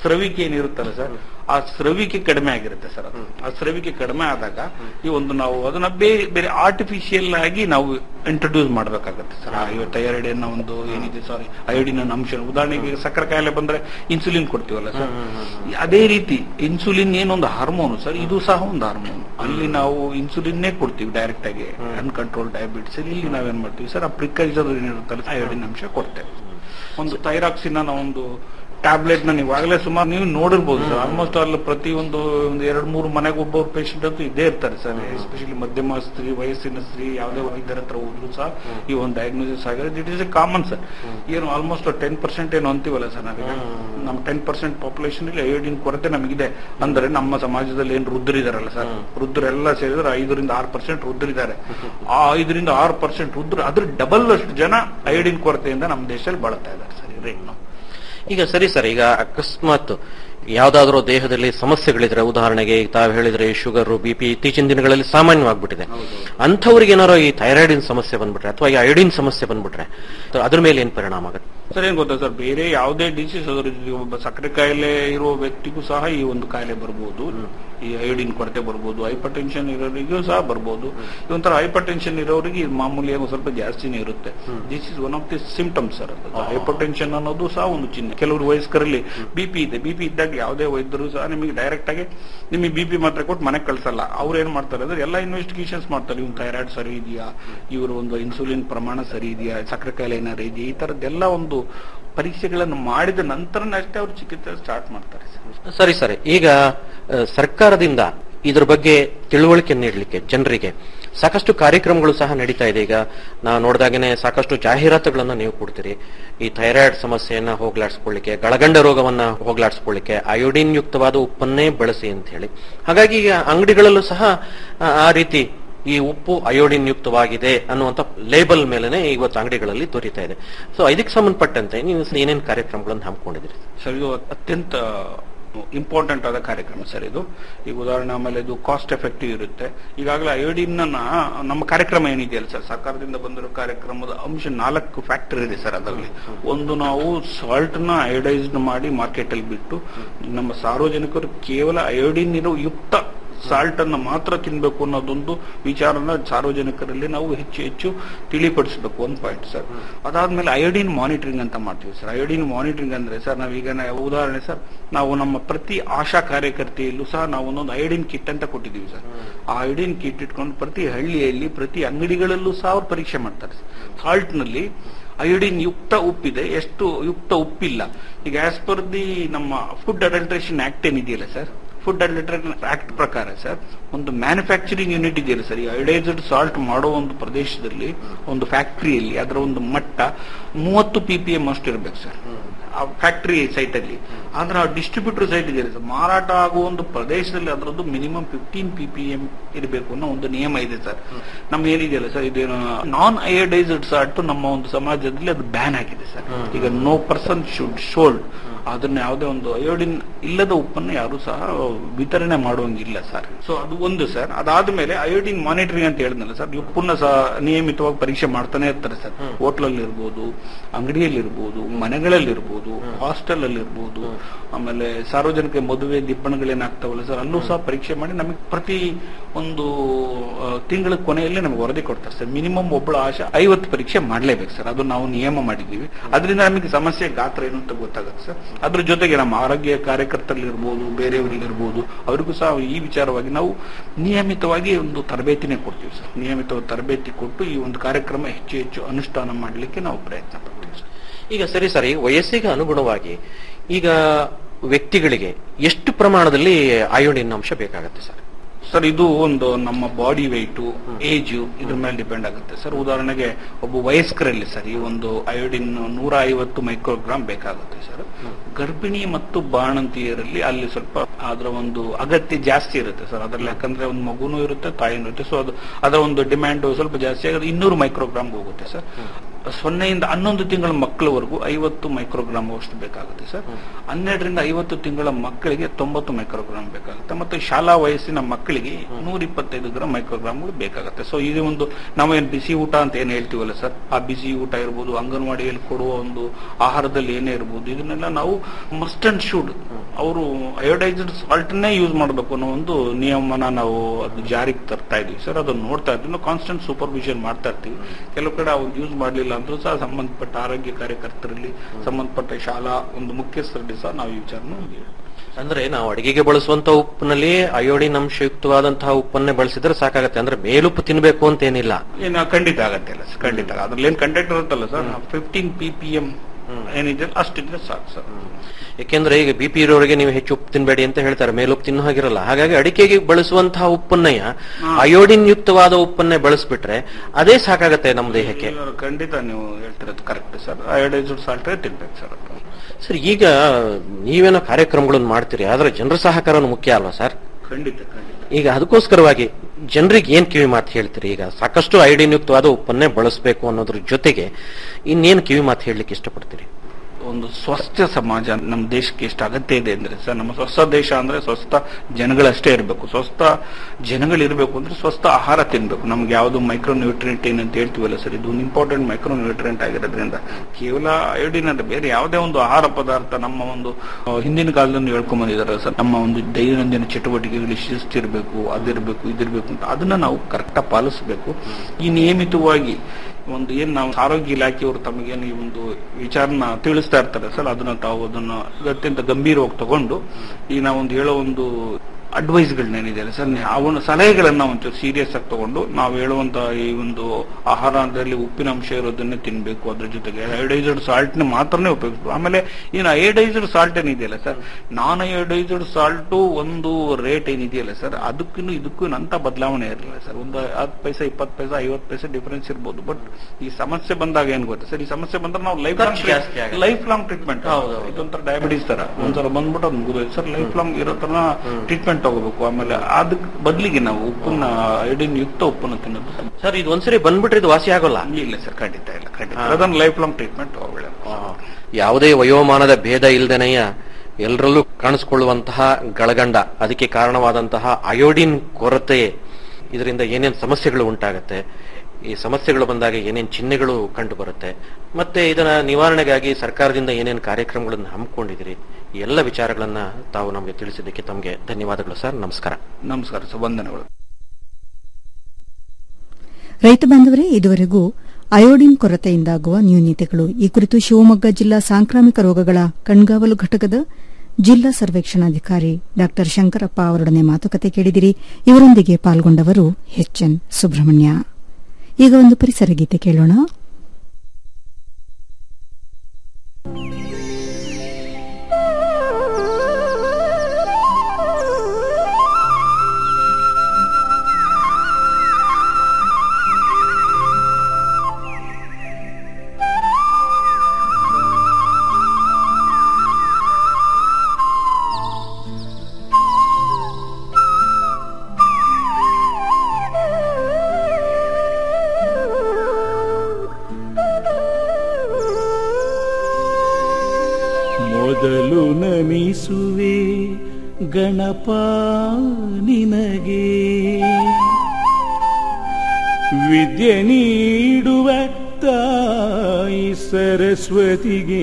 ಸ್ರವಿಕೆ ಏನಿರುತ್ತಲ್ಲ ಸರ್ ಆ ಸ್ರವಿಕೆ ಕಡಿಮೆ ಆಗಿರುತ್ತೆ ಸರ್ ಅದು ಆ ಸ್ರವಿಕೆ ಕಡಿಮೆ ಆದಾಗ ಈ ಒಂದು ನಾವು ಅದನ್ನ ಬೇರೆ ಬೇರೆ ಆರ್ಟಿಫಿಷಿಯಲ್ ಆಗಿ ನಾವು ಇಂಟ್ರೊಡ್ಯೂಸ್ ಮಾಡ್ಬೇಕಾಗತ್ತೆ ಸರ್ ಥೈರಾಯ್ಡ್ ಅನ್ನೋ ಒಂದು ಏನಿದೆ ಸಾರಿ ಅಯೋಡಿನ್ ಅನ್ನೋ ಅಂಶ ಉದಾಹರಣೆಗೆ ಈಗ ಸಕ್ಕರೆ ಕಾಯಿಲೆ ಬಂದ್ರೆ ಇನ್ಸುಲಿನ್ ಕೊಡ್ತೀವಲ್ಲ ಸರ್ ಅದೇ ರೀತಿ ಇನ್ಸುಲಿನ್ ಏನೊಂದು ಹಾರ್ಮೋನ್ ಸರ್ ಇದು ಸಹ ಒಂದು ಹಾರ್ಮೋನ್ ಅಲ್ಲಿ ನಾವು ಇನ್ಸುಲಿನ್ನೇ ಕೊಡ್ತೀವಿ ಡೈರೆಕ್ಟ್ ಆಗಿ ಅನ್ಕಂಟ್ರೋಲ್ ಡಯಾಬಿಟಿಸ್ ಇಲ್ಲಿ ನಾವೇನ್ ಮಾಡ್ತೀವಿ ಸರ್ ಆ ಪ್ರಿಕೈಸರ್ ಏನಿರುತ್ತಲ್ಲ ಅಯೋಡಿನ್ ಅಂಶ ಕೊಡ್ತೇವೆ ಒಂದು ಥೈರಾಕ್ಸಿನ್ ಅನ್ನೋ ಒಂದು ಟ್ಯಾಬ್ಲೆಟ್ ನ ನೀವಾಗಲೇ ಸುಮಾರು ನೀವು ನೋಡಿರ್ಬೋದು ಸರ್ ಆಲ್ಮೋಸ್ಟ್ ಅಲ್ಲಿ ಪ್ರತಿ ಒಂದು ಒಂದು ಎರಡು ಮೂರು ಮನೆಗೆ ಒಬ್ಬೊಬ್ಬರು ಪೇಷಂಟ್ ಅಂತೂ ಇದ್ದೇ ಇರ್ತಾರೆ ಸರ್ ಎಸ್ಪೆಷಲಿ ಮಧ್ಯಮ ಸ್ತ್ರೀ ವಯಸ್ಸಿನ ಸ್ತ್ರೀ ಯಾವುದೇ ವೈದ್ಯರ ಹತ್ರ ಹೋದ್ರು ಸಹ ಈ ಒಂದು ಡಯಾಗ್ನೋಸಿಸ್ ಆಗಿರೋದು it is a common sir ಏನು ಆಲ್ಮೋಸ್ಟ್ ಟೆನ್ ಪರ್ಸೆಂಟ್ ಏನು ಅಂತೀವಲ್ಲ ಸರ್ ನಾವೀಗ ನಮ್ಮ ಟೆನ್ ಪರ್ಸೆಂಟ್ ಪಾಪ್ಯುಲೇಷನ್ ಇಲ್ಲಿ ಅಯೋಡಿನ್ ಕೊರತೆ ನಮಗಿದೆ ಅಂದ್ರೆ ನಮ್ಮ ಸಮಾಜದಲ್ಲಿ ಏನು ವೃದ್ಧರಿದಾರಲ್ಲ ಸರ್ ವೃದ್ಧರೆಲ್ಲ ಸೇರಿದ್ರೆ ಐದರಿಂದ ಆರು ಪರ್ಸೆಂಟ್ ವೃದ್ಧರಿದ್ದಾರೆ ಆ ಐದರಿಂದ ಆರು ಪರ್ಸೆಂಟ್ ವೃದ್ಧರು ಅದ್ರ ಡಬಲ್ ಅಷ್ಟು ಜನ ಅಯೋಡಿನ್ ಕೊರತೆಯಿಂದ ನಮ್ಮ ದೇಶದಲ್ಲಿ ಬಳಲ್ತಾ ಇದ್ದಾರೆ ಸರ್ ಈ ರೇಟ್ ಈಗ ಸರಿ ಸರ್ ಈಗ ಅಕಸ್ಮಾತ್ ಯಾವ್ದಾದ್ರೂ ದೇಹದಲ್ಲಿ ಸಮಸ್ಯೆಗಳಿದ್ರೆ ಉದಾಹರಣೆಗೆ ಈಗ ತಾವು ಹೇಳಿದ್ರೆ ಶುಗರ್ ಬಿ ಪಿ ಇತ್ತೀಚಿನ ದಿನಗಳಲ್ಲಿ ಸಾಮಾನ್ಯವಾಗ್ಬಿಟ್ಟಿದೆ ಅಂಥವ್ರಿಗೆ ಏನಾರೋ ಈ ಥೈರಾಯ್ಡಿನ್ ಸಮಸ್ಯೆ ಬಂದ್ಬಿಟ್ರೆ ಅಥವಾ ಈ ಅಯೋಡಿನ್ ಸಮಸ್ಯೆ ಬಂದ್ಬಿಟ್ರೆ ಅಥವಾ ಅದ್ರ ಮೇಲೆ ಏನ್ ಪರಿಣಾಮ ಆಗುತ್ತೆ ಸರ್ ಏನ್ ಗೊತ್ತಾ ಸರ್ ಬೇರೆ ಯಾವುದೇ ಡಿಸೀಸ್ ಅದ್ರ ಒಬ್ಬ ಸಕ್ಕರೆ ಕಾಯಿಲೆ ಇರುವ ವ್ಯಕ್ತಿಗೂ ಸಹ ಈ ಒಂದು ಕಾಯಿಲೆ ಬರ್ಬೋದು ಈ ಅಯೋಡಿನ್ ಕೊರತೆ ಬರ್ಬೋದು ಹೈಪರ್ ಟೆನ್ಷನ್ ಇರೋರಿಗೂ ಸಹ ಬರ್ಬೋದು ಇದೊಂಥರ ಹೈಪರ್ ಟೆನ್ಷನ್ ಇರೋರಿಗೆ ಇದು ಮಾಮೂಲಿಯಾಗಿ ಒಂದ್ ಸ್ವಲ್ಪ ಜಾಸ್ತಿನೇ ಇರುತ್ತೆ this is one of the symptoms sir hypertension ಅನ್ನೋದು ಸಹ ಒಂದು ಚಿಹ್ನೆ ಕೆಲವರು ವಯಸ್ಕರಲ್ಲಿ ಬಿಪಿ ಇದೆ ಬಿಪಿ ಇದ್ದಾಗ ಯಾವುದೇ ವೈದ್ಯರು ಸಹ ನಿಮಗೆ ಡೈರೆಕ್ಟ್ ಆಗಿ ನಿಮಗೆ ಬಿಪಿ ಮಾತ್ರ ಕೊಟ್ಟು ಮನೆಗೆ ಕಳ್ಸಲ್ಲ ಅವ್ರು ಏನ್ ಮಾಡ್ತಾರೆ ಅಂದ್ರೆ ಎಲ್ಲ ಇನ್ವೆಸ್ಟಿಗೇಷನ್ಸ್ ಮಾಡ್ತಾರೆ ಇವ್ನು ಥೈರಾಯ್ಡ್ ಸರಿ ಇದೆಯಾ ಇವರು ಒಂದು ಇನ್ಸುಲಿನ್ ಪ್ರಮಾಣ ಸರಿ ಇದೆಯಾ ಸಕ್ಕರೆ ಕಾಯಿಲೆ ಏನಾರು ಇದೆಯಾ ಈ ತರದ್ದೆಲ್ಲ ಒಂದು ಪರೀಕ್ಷೆಗಳನ್ನು ಮಾಡಿದ ನಂತರನೇ ಅಷ್ಟೇ ಅವ್ರು ಚಿಕಿತ್ಸೆ ಸ್ಟಾರ್ಟ್ ಮಾಡ್ತಾರೆ ಸರ್ ಸರಿ ಸರಿ ಈಗ ಆ, ಸರ್ಕಾರದಿಂದ ಇದ್ರ ಬಗ್ಗೆ ತಿಳುವಳಿಕೆ ನೀಡಲಿಕ್ಕೆ ಜನರಿಗೆ ಸಾಕಷ್ಟು ಕಾರ್ಯಕ್ರಮಗಳು ಸಹ ನಡೀತಾ ಇದೆ ಈಗ ನಾವು ನೋಡಿದಾಗನೆ ಸಾಕಷ್ಟು ಜಾಹೀರಾತುಗಳನ್ನ ನೀವು ಕೊಡ್ತೀರಿ ಈ ಥೈರಾಯ್ಡ್ ಸಮಸ್ಯೆಯನ್ನ ಹೋಗ್ಲಾಡಿಸ್ಕೊಳ್ಳಿಕ್ಕೆ ಗಳಗಂಡ ರೋಗವನ್ನ ಹೋಗ್ಲಾಡಿಸ್ಕೊಳ್ಳಿಕ್ಕೆ ಅಯೋಡಿನ್ ಯುಕ್ತವಾದ ಉಪ್ಪನ್ನೇ ಬಳಸಿ ಅಂತ ಹೇಳಿ ಹಾಗಾಗಿ ಈಗ ಅಂಗಡಿಗಳಲ್ಲೂ ಸಹ ಆ, ಆ ರೀತಿ ಈ ಉಪ್ಪು ಅಯೋಡಿನ್ ಯುಕ್ತವಾಗಿದೆ ಅನ್ನುವಂತ ಲೇಬಲ್ ಮೇಲೆನೆ ಇವತ್ತು ಅಂಗಡಿಗಳಲ್ಲಿ ದೊರೀತಾ ಇದೆ ಸೊ ಇದಕ್ಕೆ ಸಂಬಂಧಪಟ್ಟಂತೆ ನೀವು ಏನೇನು ಕಾರ್ಯಕ್ರಮಗಳನ್ನು ಹಮ್ಮಿಕೊಂಡಿದ್ದೀರಿ ಸರ್ ಇದು ಅತ್ಯಂತ ಇಂಪಾರ್ಟೆಂಟ್ ಆದ ಕಾರ್ಯಕ್ರಮ ಸರ್ ಇದು ಈಗ ಉದಾಹರಣೆ ಆಮೇಲೆ ಇದು ಕಾಸ್ಟ್ ಎಫೆಕ್ಟಿವ್ ಇರುತ್ತೆ ಈಗಾಗಲೇ ಅಯೋಡಿನ್ ನಮ್ಮ ಕಾರ್ಯಕ್ರಮ ಏನಿದೆಯಲ್ಲ ಸರ್ ಸರ್ಕಾರದಿಂದ ಬಂದಿರೋ ಕಾರ್ಯಕ್ರಮದ ಅಂಶ ನಾಲ್ಕು ಫ್ಯಾಕ್ಟರ್ ಇದೆ ಸರ್ ಅದರಲ್ಲಿ ಒಂದು ನಾವು ಸಾಲ್ಟ್ ನ ಅಯೋಡೈಸ್ಡ್ ಮಾಡಿ ಮಾರ್ಕೆಟ್ ಅಲ್ಲಿ ಬಿಟ್ಟು ನಮ್ಮ ಸಾರ್ವಜನಿಕರು ಕೇವಲ ಅಯೋಡಿನ್ ಇರೋ ಯುಕ್ತ ಸಾಲ್ಟ್ ಅನ್ನ ಮಾತ್ರ ತಿನ್ಬೇಕು ಅನ್ನೋದೊಂದು ವಿಚಾರನ ಸಾರ್ವಜನಿಕರಲ್ಲಿ ನಾವು ಹೆಚ್ಚು ಹೆಚ್ಚು ತಿಳಿಪಡಿಸಬೇಕು ಒಂದು ಪಾಯಿಂಟ್ ಸರ್ ಅದಾದ್ಮೇಲೆ ಅಯೋಡಿನ್ ಮಾನಿಟರಿಂಗ್ ಅಂತ ಮಾಡ್ತೀವಿ ಸರ್ ಅಯೋಡಿನ್ ಮಾನಿಟರಿಂಗ್ ಅಂದ್ರೆ ಸರ್ ನಾವೀಗ ನಾವು ಉದಾಹರಣೆ ಸರ್ ನಾವು ನಮ್ಮ ಪ್ರತಿ ಆಶಾ ಕಾರ್ಯಕರ್ತೆಯಲ್ಲೂ ಸಹ ನಾವು ಒಂದೊಂದು ಅಯೋಡಿನ್ ಕಿಟ್ ಅಂತ ಕೊಟ್ಟಿದ್ದೀವಿ ಸರ್ ಆ ಅಯೋಡಿನ್ ಕಿಟ್ ಇಟ್ಕೊಂಡು ಪ್ರತಿ ಹಳ್ಳಿಯಲ್ಲಿ ಪ್ರತಿ ಅಂಗಡಿಗಳಲ್ಲೂ ಸಹ ಅವ್ರು ಪರೀಕ್ಷೆ ಮಾಡ್ತಾರೆ ಸಾಲ್ಟ್ ನಲ್ಲಿ ಅಯೋಡಿನ್ ಯುಕ್ತ ಉಪ್ಪಿದೆ ಎಷ್ಟು ಯುಕ್ತ ಉಪ್ಪಿಲ್ಲ ಈಗ ಆಸ್ ಪರ್ ದಿ ನಮ್ಮ ಫುಡ್ ಅಡಲ್ಟ್ರೇಷನ್ ಆಕ್ಟ್ ಏನಿದೆಯಲ್ಲ ಸರ್ ಫುಡ್ ಅಡಲ್ಟ್ರೇಷನ್ ಆಕ್ಟ್ ಪ್ರಕಾರ ಸರ್ ಒಂದು ಮ್ಯಾನುಫ್ಯಾಕ್ಚರಿಂಗ್ ಯೂನಿಟ್ ಇದೆಯಲ್ಲ ಸರ್ ಈ ಅಯೋಡೈಸ್ಡ್ ಸಾಲ್ಟ್ ಮಾಡೋ ಒಂದು ಪ್ರದೇಶದಲ್ಲಿ ಒಂದು ಫ್ಯಾಕ್ಟರಿಯಲ್ಲಿ ಅದರ ಒಂದು ಮಟ್ಟ ಮೂವತ್ತು ಪಿ ಪಿ ಎಂ ಅಷ್ಟು ಇರ್ಬೇಕು ಸರ್ ಆ ಫ್ಯಾಕ್ಟರಿ ಸೈಟ್ ಅಲ್ಲಿ ಆದ್ರೆ ಆ ಡಿಸ್ಟ್ರಿಬ್ಯೂಟರ್ ಸೈಟ್ ಇದೆಯಲ್ಲ ಸರ್ ಮಾರಾಟ ಆಗುವ ಒಂದು ಪ್ರದೇಶದಲ್ಲಿ ಅದರದ್ದು minimum fifteen P P M ಇರಬೇಕು ಅನ್ನೋ ಒಂದು ನಿಯಮ ಇದೆ ಸರ್ ನಮ್ಮ ಏನಿದೆಯಲ್ಲ ಸರ್ ಇದೇನು ನಾನ್ ಅಯೋಡೈಸ್ಡ್ ಸಾಲ್ಟ್ ನಮ್ಮ ಒಂದು ಸಮಾಜದಲ್ಲಿ ಅದು ಬ್ಯಾನ್ ಆಗಿದೆ ಸರ್ ಈಗ ನೋ ಪರ್ಸನ್ ಶುಡ್ ಶೋಲ್ಡ್ ಅದನ್ನ ಯಾವುದೇ ಒಂದು ಅಯೋಡಿನ್ ಇಲ್ಲದ ಉಪ್ಪನ್ನು ಯಾರು ಸಹ ವಿತರಣೆ ಮಾಡುವಂಗಿಲ್ಲ ಸರ್ ಸೊ ಅದು ಒಂದು ಸರ್ ಅದಾದ್ಮೇಲೆ ಅಯೋಡಿನ್ ಮಾನಿಟರಿಂಗ್ ಅಂತ ಹೇಳಿದ್ನಲ್ಲ ಸರ್ ಉಪ್ಪನ್ನ ಸಹ ನಿಯಮಿತವಾಗಿ ಪರೀಕ್ಷೆ ಮಾಡ್ತಾನೆ ಇರ್ತಾರೆ ಸರ್ ಹೋಟ್ಲಲ್ಲಿ ಇರ್ಬೋದು ಅಂಗಡಿಯಲ್ಲಿ ಇರ್ಬೋದು ಮನೆಗಳಲ್ಲಿ ಇರ್ಬೋದು ಹಾಸ್ಟೆಲ್ ಅಲ್ಲಿ ಇರ್ಬೋದು ಆಮೇಲೆ ಸಾರ್ವಜನಿಕ ಮದುವೆ ದಿಬ್ಬಣಗಳೇನಾಗ್ತಾವಲ್ಲ ಸರ್ ಅಲ್ಲೂ ಸಹ ಪರೀಕ್ಷೆ ಮಾಡಿ ನಮಗೆ ಪ್ರತಿ ಒಂದು ಆ, ತಿಂಗಳ ಕೊನೆಯಲ್ಲಿ ನಮಗೆ ವರದಿ ಕೊಡ್ತಾರೆ ಸರ್ ಮಿನಿಮಮ್ ಒಬ್ಬಳ ಆಶಾ ಐವತ್ತು ಪರೀಕ್ಷೆ ಮಾಡಲೇಬೇಕು ಸರ್ ಅದು ನಾವು ನಿಯಮ ಮಾಡಿದ್ದೀವಿ ಅದರಿಂದ ನಮಗೆ ಸಮಸ್ಯೆ ಗಾತ್ರ ಏನು ಅಂತ ಗೊತ್ತಾಗುತ್ತೆ ಸರ್ ಅದ್ರ ಜೊತೆಗೆ ನಮ್ಮ ಆರೋಗ್ಯ ಕಾರ್ಯಕರ್ತರಲ್ಲಿರ್ಬೋದು ಬೇರೆಯವರಿಗಿರ್ಬೋದು ಅವರಿಗೂ ಸಹ ಈ ವಿಚಾರವಾಗಿ ನಾವು ನಿಯಮಿತವಾಗಿ ಒಂದು ತರಬೇತಿನೇ ಕೊಡ್ತೀವಿ ಸರ್ ನಿಯಮಿತವಾಗಿ ತರಬೇತಿ ಕೊಟ್ಟು ಈ ಒಂದು ಕಾರ್ಯಕ್ರಮ ಹೆಚ್ಚು ಹೆಚ್ಚು ಅನುಷ್ಠಾನ ಮಾಡಲಿಕ್ಕೆ ನಾವು ಪ್ರಯತ್ನ ಪಡ್ತೀವಿ ಸರ್ ಈಗ ಸರಿ ಸರಿ ವಯಸ್ಸಿಗೆ ಅನುಗುಣವಾಗಿ ಈಗ ವ್ಯಕ್ತಿಗಳಿಗೆ ಎಷ್ಟು ಪ್ರಮಾಣದಲ್ಲಿ ಅಯೋಡಿನ್ ಅಂಶ ಬೇಕಾಗುತ್ತೆ ಸರ್ ಸರ್ ಇದು ಒಂದು ನಮ್ಮ ಬಾಡಿ ವೆಯ್ಟು ಏಜ್ ಇದ್ರ ಮೇಲೆ ಡಿಪೆಂಡ್ ಆಗುತ್ತೆ ಸರ್ ಉದಾಹರಣೆಗೆ ಒಬ್ಬ ವಯಸ್ಕರಲ್ಲಿ ಸರ್ ಈ ಒಂದು ಅಯೋಡಿನ್ ನೂರ ಐವತ್ತು ಮೈಕ್ರೋಗ್ರಾಮ್ ಬೇಕಾಗುತ್ತೆ ಸರ್ ಗರ್ಭಿಣಿ ಮತ್ತು ಬಾಣಂತಿಯರಲ್ಲಿ ಅಲ್ಲಿ ಸ್ವಲ್ಪ ಅದರ ಒಂದು ಅಗತ್ಯ ಜಾಸ್ತಿ ಇರುತ್ತೆ ಸರ್ ಅದ್ರಲ್ಲಿ ಯಾಕಂದ್ರೆ ಒಂದು ಮಗುನೂ ಇರುತ್ತೆ ತಾಯಿನೂ ಇರುತ್ತೆ ಸೊ ಅದು ಅದರ ಒಂದು ಡಿಮ್ಯಾಂಡ್ ಸ್ವಲ್ಪ ಜಾಸ್ತಿ ಆಗೋದು ಇನ್ನೂರು ಮೈಕ್ರೋಗ್ರಾಮ್ ಹೋಗುತ್ತೆ ಸರ್ ಸೊನ್ನೆಯಿಂದ ಹನ್ನೊಂದು ತಿಂಗಳ ಮಕ್ಕಳವರೆಗೂ ಐವತ್ತು ಮೈಕ್ರೋಗ್ರಾಮ್ ಅಷ್ಟು ಬೇಕಾಗುತ್ತೆ ಸರ್ ಹನ್ನೆರಡರಿಂದ ಐವತ್ತು ತಿಂಗಳ ಮಕ್ಕಳಿಗೆ ತೊಂಬತ್ತು ಮೈಕ್ರೋಗ್ರಾಮ್ ಬೇಕಾಗುತ್ತೆ ಮತ್ತೆ ಶಾಲಾ ವಯಸ್ಸಿನ ಮಕ್ಕಳಿಗೆ ನೂರ ಇಪ್ಪತ್ತೈದು ಗ್ರಾಮ್ ಮೈಕ್ರೋಗ್ರಾಮ್ಗಳು ಬೇಕಾಗುತ್ತೆ ಸೊ ಇದು ಒಂದು ನಾವೇನು ಬಿಸಿ ಊಟ ಅಂತ ಏನು ಹೇಳ್ತೀವಲ್ಲ ಸರ್ ಆ ಬಿಸಿ ಊಟ ಇರ್ಬೋದು ಅಂಗನವಾಡಿಯಲ್ಲಿ ಕೊಡುವ ಒಂದು ಆಹಾರದಲ್ಲಿ ಏನೇ ಇರ್ಬೋದು ಇದನ್ನೆಲ್ಲ ನಾವು ಮಸ್ಟ್ ಅಂಡ್ ಶುಡ್ ಅವರು ಅಯೋಡೈಸ್ಡ್ ಸಾಲ್ಟ್ನೇ ಯೂಸ್ ಮಾಡಬೇಕು ಅನ್ನೋ ಒಂದು ನಿಯಮನ ನಾವು ಅದು ಜಾರಿಗೆ ತರ್ತಾ ಇದೀವಿ ಸರ್ ಅದನ್ನ ನೋಡ್ತಾ ಇದ್ದೀವಿ ಕಾನ್ಸ್ಟೆಂಟ್ ಸೂಪರ್ವಿಷನ್ ಮಾಡ್ತಾ ಇರ್ತೀವಿ ಕೆಲವು ಕಡೆ ಅವ್ರು ಯೂಸ್ ಮಾಡಲಿಲ್ಲ ಅಂದ್ರೂ ಸಹ ಸಂಬಂಧಪಟ್ಟ ಆರೋಗ್ಯ ಕಾರ್ಯಕರ್ತರಲ್ಲಿ ಸಂಬಂಧಪಟ್ಟ ಶಾಲಾ ಒಂದು ಮುಖ್ಯಸ್ಥರಲ್ಲಿ ಸಹ ನಾವು ಈ ವಿಚಾರನ ಹೇಳ್ತೀವಿ. ಅಂದ್ರೆ ನಾವು ಅಡಿಗೆಗೆ ಬಳಸುವಂತ ಉಪ್ಪಿನಲ್ಲಿ ಅಯೋಡಿನ್ ಅಂಶಯುಕ್ತವಾದಂತಹ ಉಪ್ಪನ್ನೇ ಬಳಸಿದ್ರೆ ಸಾಕಾಗತ್ತೆ ಅಂದ್ರೆ ಮೇಲುಪ್ಪು ತಿನ್ಬೇಕು ಅಂತ ಏನಿಲ್ಲ ಏನು ಖಂಡಿತ ಆಗತ್ತೆ ಅಲ್ಲ ಸರ್ ಖಂಡಿತ ಅದ್ರಲ್ಲಿ ಏನ್ ಕಂಟೆಂಟ್ ಇರುತ್ತಲ್ಲ sir fifteen P P M ಏನಿದೆ ಅಷ್ಟಿದ್ರೆ ಸಾಕು ಸರ್ ಯಾಕೆಂದ್ರೆ ಈಗ ಬಿ ಪಿ ಇರೋರಿಗೆ ನೀವು ಹೆಚ್ಚು ಉಪ್ಪು ತಿನ್ಬೇಡಿ ಅಂತ ಹೇಳ್ತಾರೆ ಮೇಲುಪ್ಪು ತಿನ್ನೋ ಹಾಗಿರಲ್ಲ ಹಾಗಾಗಿ ಅಡಿಕೆಗೆ ಬಳಸುವಂತಹ ಉಪ್ಪನ್ನಯ್ಯ ಅಯೋಡಿನ್ ಯುಕ್ತವಾದ ಉಪ್ಪನ್ನೇ ಬಳಸ್ಬಿಟ್ರೆ ಅದೇ ಸಾಕಾಗತ್ತೆ ನಮ್ಮ ದೇಹಕ್ಕೆ ಇವರು ಖಂಡಿತ ನೀವು ಹೇಳ್ತಿರೋದು ಕರೆಕ್ಟ್ ಸರ್ ಅಯೋಡೈಸ್ಡ್ ಸಾಲ್ಟ್ ತಿನ್ಬೇಕು ಸರ್ ಸರ್ ಈಗ ನೀವೇನೋ ಕಾರ್ಯಕ್ರಮಗಳನ್ನು ಮಾಡ್ತೀರಿ ಆದ್ರೆ ಜನರ ಸಹಕಾರನು ಮುಖ್ಯ ಅಲ್ವಾ ಸರ್ ಖಂಡಿತ ಖಂಡಿತ ಈಗ ಅದಕ್ಕೋಸ್ಕರವಾಗಿ ಜನರಿಗೆ ಏನ್ ಕಿವಿ ಮಾತು ಹೇಳ್ತೀರಿ ಈಗ ಸಾಕಷ್ಟು ಐಡಿನ್ ಯುಕ್ತವಾದ ಉಪ್ಪನ್ನೇ ಬಳಸಬೇಕು ಅನ್ನೋದ್ರ ಜೊತೆಗೆ ಇನ್ನೇನು ಕಿವಿ ಮಾತು ಹೇಳಲಿಕ್ಕೆ ಇಷ್ಟಪಡ್ತೀರಿ ಒಂದು ಸ್ವಸ್ಥ ಸಮಾಜ ನಮ್ಮ ದೇಶಕ್ಕೆ ಎಷ್ಟು ಅಗತ್ಯ ಇದೆ ಅಂದ್ರೆ ಸರ್ ನಮ್ಮ ಸ್ವಸ್ಥ ದೇಶ ಅಂದ್ರೆ ಸ್ವಸ್ಥ ಜನಗಳಷ್ಟೇ ಇರಬೇಕು ಸ್ವಸ್ಥ ಜನಗಳಿರ್ಬೇಕು ಅಂದ್ರೆ ಸ್ವಸ್ಥ ಆಹಾರ ತಿನ್ಬೇಕು ನಮ್ಗೆ ಯಾವುದು ಮೈಕ್ರೋ ನ್ಯೂಟ್ರಿಯೆಂಟ್ ಏನಂತ ಹೇಳ್ತೀವಲ್ಲ ಸರ್ ಇದು ಒಂದು ಇಂಪಾರ್ಟೆಂಟ್ ಮೈಕ್ರೋ ನ್ಯೂಟ್ರಿಯೆಂಟ್ ಆಗಿರೋದ್ರಿಂದ ಕೇವಲ ಅಯೋಡಿನ್ ಅಂದ್ರೆ ಬೇರೆ ಯಾವುದೇ ಒಂದು ಆಹಾರ ಪದಾರ್ಥ ನಮ್ಮ ಒಂದು ಆ, ಹಿಂದಿನ ಕಾಲದಲ್ಲಿ ಹೇಳ್ಕೊಂಡ್ ಬಂದಿದ್ದಾರೆ ಸರ್ ನಮ್ಮ ಒಂದು ದೈನಂದಿನ ಚಟುವಟಿಕೆಗಳಿಗೆ ಶಿಸ್ತಿರ್ಬೇಕು ಅದಿರ್ಬೇಕು ಇದಿರ್ಬೇಕು ಅಂತ ಅದನ್ನ ನಾವು ಕರೆಕ್ಟಾಗಿ ಪಾಲಿಸಬೇಕು ಈ ನಿಯಮಿತವಾಗಿ ಒಂದು ಏನ್ ನಾವು ಆರೋಗ್ಯ ಇಲಾಖೆಯವರು ತಮಗೇನು ಈ ಒಂದು ವಿಚಾರನ ತಿಳಿಸ್ತಾ ಇರ್ತಾರೆ ಸರ್ ಅದನ್ನ ತಾವು ಅದನ್ನ ಅತ್ಯಂತ ಗಂಭೀರವಾಗಿ ತಗೊಂಡು ಈ ನಾವೊಂದು ಹೇಳೋ ಒಂದು ಅಡ್ವೈಸ್ಗಳನ್ನೇನಿದೆ ಸರ್ ಅವನ ಸಲಹೆಗಳನ್ನ ಒಂಚೂರು ಸೀರಿಯಸ್ ಆಗಿ ತಗೊಂಡು ನಾವು ಹೇಳುವಂತ ಈ ಒಂದು ಆಹಾರದಲ್ಲಿ ಉಪ್ಪಿನ ಅಂಶ ಇರೋದನ್ನೇ ತಿನ್ಬೇಕು ಅದ್ರ ಜೊತೆಗೆ ಅಯೋಡೈಸ್ಡ್ ಸಾಲ್ಟ್ ನ ಮಾತ್ರನೇ ಉಪಯೋಗಿಸ್ಬೇಕು ಆಮೇಲೆ ಏನು ಅಯೋಡೈಸ್ಡ್ ಸಾಲ್ಟ್ ಏನಿದೆಯಲ್ಲ ಸರ್ ನಾನ್ ಅಯೋಡೈಸ್ಡ್ ಸಾಲ್ಟ್ ಒಂದು ರೇಟ್ ಏನಿದೆಯಲ್ಲ ಸರ್ ಅದಕ್ಕೂ ಇದಕ್ಕೂ ಅಂತ ಬದಲಾವಣೆ ಇರಲಿಲ್ಲ ಸರ್ ಒಂದು ಹತ್ತು ಪೈಸೆ ಇಪ್ಪತ್ತು ಪೈಸೆ ಐವತ್ತು ಪೈಸೆ ಡಿಫರೆನ್ಸ್ ಇರ್ಬೋದು ಬಟ್ ಈ ಸಮಸ್ಯೆ ಬಂದಾಗ ಏನ್ ಗೊತ್ತಾ ಸರ್ ಈ ಸಮಸ್ಯೆ ಬಂದ್ರೆ ನಾವು ಲೈಫ್ ಖರ್ಚು ಜಾಸ್ತಿ ಆಗುತ್ತೆ. ಲೈಫ್ ಲಾಂಗ್ ಟ್ರೀಟ್ಮೆಂಟ್ ಇದೊಂಥರ ಡಯಾಬಿಟೀಸ್ ತರ ಒಂದ್ಸಲ ಬಂದ್ಬಿಟ್ಟು ಅದು ಮುಗಿದೋಯ್ತು ಸರ್ ಲೈಫ್ ಲಾಂಗ್ ಇರೋ ತರ ಟ್ರೀಟ್ಮೆಂಟ್ ತಗೋಬೇಕು ಆಮೇಲೆ ಅದಕ್ಕೆ ಬದಲಿಗೆ ನಾವು ಉಪ್ಪನ್ನ ಐಡಿನ್ ಯುಕ್ತ ಉಪ್ಪನ್ನು ತಿನ್ನೋದು ಸರ್ ಇದು ಒಂದ್ಸರಿ ಬಂದ್ಬಿಟ್ರೆ ಇದು ವಾಸಿ ಆಗೋಲ್ಲ ಇಲ್ಲ ಸರ್ ಖಂಡಿತ ಇಲ್ಲ ಖಂಡಿತ ಅದನ್ನ ಲೈಫ್ ಲಾಂಗ್ ಟ್ರೀಟ್ಮೆಂಟ್ ಒಳ್ಳೆ ಯಾವುದೇ ವಯೋಮಾನದ ಭೇದ ಇಲ್ದನೆಯ ಎಲ್ಲರಲ್ಲೂ ಕಾಣಿಸ್ಕೊಳ್ಳುವಂತಹ ಗಳಗಂಡ ಅದಕ್ಕೆ ಕಾರಣವಾದಂತಹ ಅಯೋಡಿನ್ ಕೊರತೆ ಇದರಿಂದ ಏನೇನು ಸಮಸ್ಯೆಗಳು ಉಂಟಾಗತ್ತೆ ಈ ಸಮಸ್ಯೆಗಳು ಬಂದಾಗ ಏನೇನು ಚಿಹ್ನೆಗಳು ಕಂಡು ಬರುತ್ತೆ ಮತ್ತೆ ಇದರ ನಿವಾರಣೆಗಾಗಿ ಸರ್ಕಾರದಿಂದ ಏನೇನು ಕಾರ್ಯಕ್ರಮಗಳನ್ನು ಹಮ್ಮಿಕೊಂಡಿದ್ದೀರಿ ಈ ಎಲ್ಲ ವಿಚಾರಗಳನ್ನ ತಾವು ನಮಗೆ ತಿಳಿಸಿದ್ದಕ್ಕೆ ತಮಗೆ ಧನ್ಯವಾದಗಳು ಸರ್ ನಮಸ್ಕಾರ ನಮಸ್ಕಾರ ಸರ್ ವಂದನೆಗಳು ರೈತ ಬಾಂಧವರೇ ಇದುವರೆಗೂ ಅಯೋಡಿನ್ ಕೊರತೆಯಿಂದಾಗುವ ನ್ಯೂನತೆಗಳು ಈ ಕುರಿತು ಶಿವಮೊಗ್ಗ ಜಿಲ್ಲಾ ಸಾಂಕ್ರಾಮಿಕ ರೋಗಗಳ ಕಣ್ಗಾವಲು ಘಟಕದ ಜಿಲ್ಲಾ ಸರ್ವೇಕ್ಷಣಾಧಿಕಾರಿ ಡಾ ಶಂಕರಪ್ಪ ಅವರೊಡನೆ ಮಾತುಕತೆ ಕೇಳಿದಿರಿ ಇವರೊಂದಿಗೆ ಪಾಲ್ಗೊಂಡವರು ಎಚ್ಎನ್ ಸುಬ್ರಹ್ಮಣ್ಯ ಈಗ ಒಂದು ಪರಿಸರ ಗೀತೆ ಕೇಳೋಣ ಮೊದಲು ನಮಿಸುವೆ ಗಣಪ ನಿನಗೆ ವಿದ್ಯೆ ನೀಡುವ ತಾಯಿ ಸರಸ್ವತಿಗೆ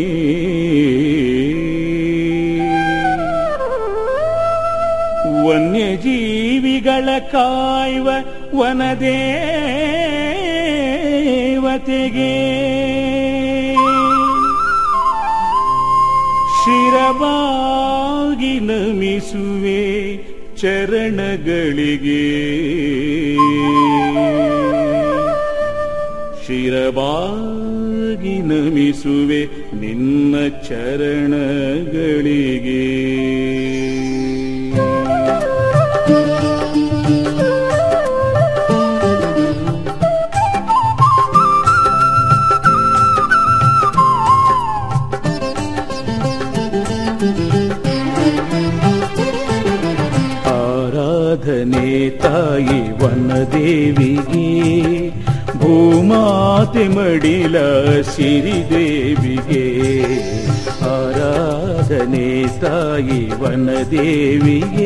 ವನ್ಯಜೀವಿಗಳ ಕಾಯುವ ವನದೇವತೆಗೆ ಶಿರವಾಗಿ ನಮಿಸುವೆ ಚರಣಗಳಿಗೆ ಶಿರವಾಗಿ ನಮಿಸುವೆ ನಿನ್ನ ಚರಣಗಳಿಗೆ ಆರಾಧನೆ ತಾಯಿ ವನದೇವಿಗೆ ಭೂಮಾತೆಗೆ ಭೂಮಾತೆ ಮಡಿಲ ಸಿರಿದೇವಿಗೆ ಆರಾಧನೆ ತಾಯಿ ವನದೇವಿಗೆ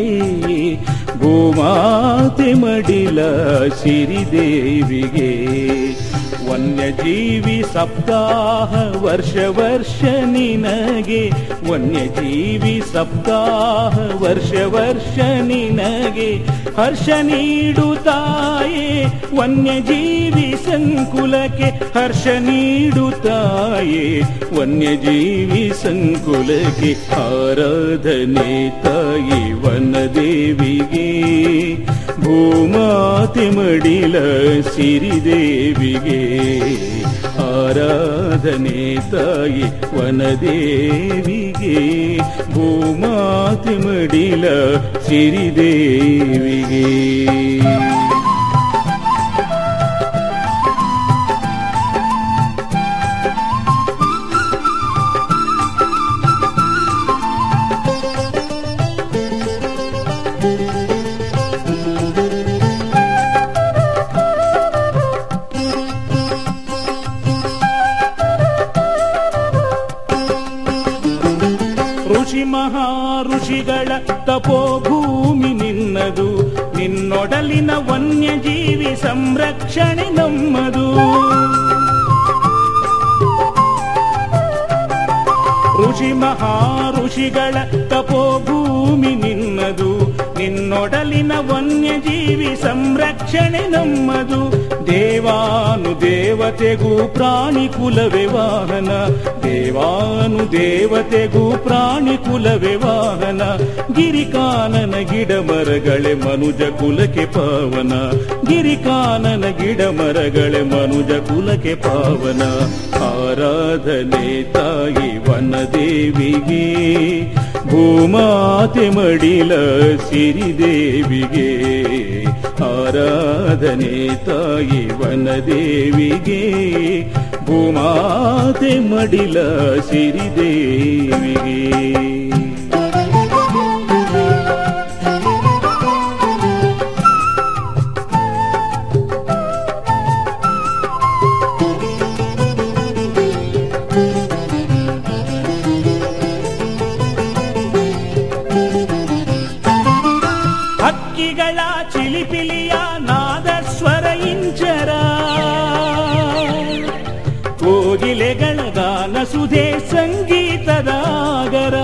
ಭೂಮಾತೆ ಮಡಿಲ ಸಿರಿದೇವಿಗೆ ವನ್ಯಜೀವಿ ಸಪ್ತಾಹ ವರ್ಷ ವರ್ಷ ನಿನಗೆ ವನ್ಯಜೀವಿ ಸಪ್ತಾಹ ವರ್ಷ ವರ್ಷ ನಿನಗೆ ಹರ್ಷ ನೀಡುತ್ತಾಯೇ ವನ್ಯಜೀವಿ ಸಂಕುಲಕ್ಕೆ ಹರ್ಷ ನೀಡುತ್ತಾಯೇ ವನ್ಯಜೀವಿ ಸಂಕುಲಕ್ಕೆ ಆರಾಧನೆ ತಾಯಿ ವನದೇವಿಗೆ ಭೂಮಾತೆ ಮಡಿಲ ಸಿರಿದೇವಿಗೆ ಆರಾಧನೆ ತಾಯಿ ವನದೇವಿಗೆ ಭೂಮಾತೆ ಮಡಿಲ ಸಿರಿದೇವಿಗೆ ಋಷಿ ಮಹಾ ಋಷಿಗಳ ತಪೋಭೂಮಿ ನಿನ್ನದು ನಿನ್ನೊಡಲಿನ ವನ್ಯಜೀವಿ ಸಂರಕ್ಷಣೆ ನಮ್ಮದು ಋಷಿ ಮಹಾ ಋಷಿಗಳ ತಪೋಭೂಮಿ ನಿನ್ನದು ನಿನ್ನೊಡಲಿನ ವನ್ಯಜೀವಿ ಸಂರಕ್ಷಣೆ ನಮ್ಮದು ದೇವಾನು ದೇವತೆಗೂ ಪ್ರಾಣಿ ಕುಲವೇ ವಾಹನ ದೇವಾನು ದೇವತೆಗೂ ಪ್ರಾಣಿ ಕುಲವೇ ವಾಹನ ಗಿರಿಕಾನನ ಗಿಡ ಮರಗಳೇ ಮನುಜ ಕುಲಕ್ಕೆ ಪಾವನ ಗಿರಿಕಾನನ ಗಿಡ ಮರಗಳೇ ಮನುಜ ಕುಲಕ್ಕೆ ಪಾವನ ಆರಾಧನೆ ತಾಯಿ ವನದೇವಿಗೆ ಭೂಮಾತೆ ಮಡಿಲ ಸಿರಿದೇವಿಗೆ ಆರಾಧನೆ ತಾಯಿ ವನದೇವಿಗೆ ಭೂಮಾತೆ ಮಡಿಲ ಸಿರಿದೇವಿಗೆ ಹಕ್ಕಿಗಳ ಚಿಲಿಪಿಲಿಯ ನಾದ ಸ್ವರ ಇಂಚರ ಕೋಗಿಲೆಗಳ ಗಾನ ಸುಧೆ ಸಂಗೀತದ ಆಗರ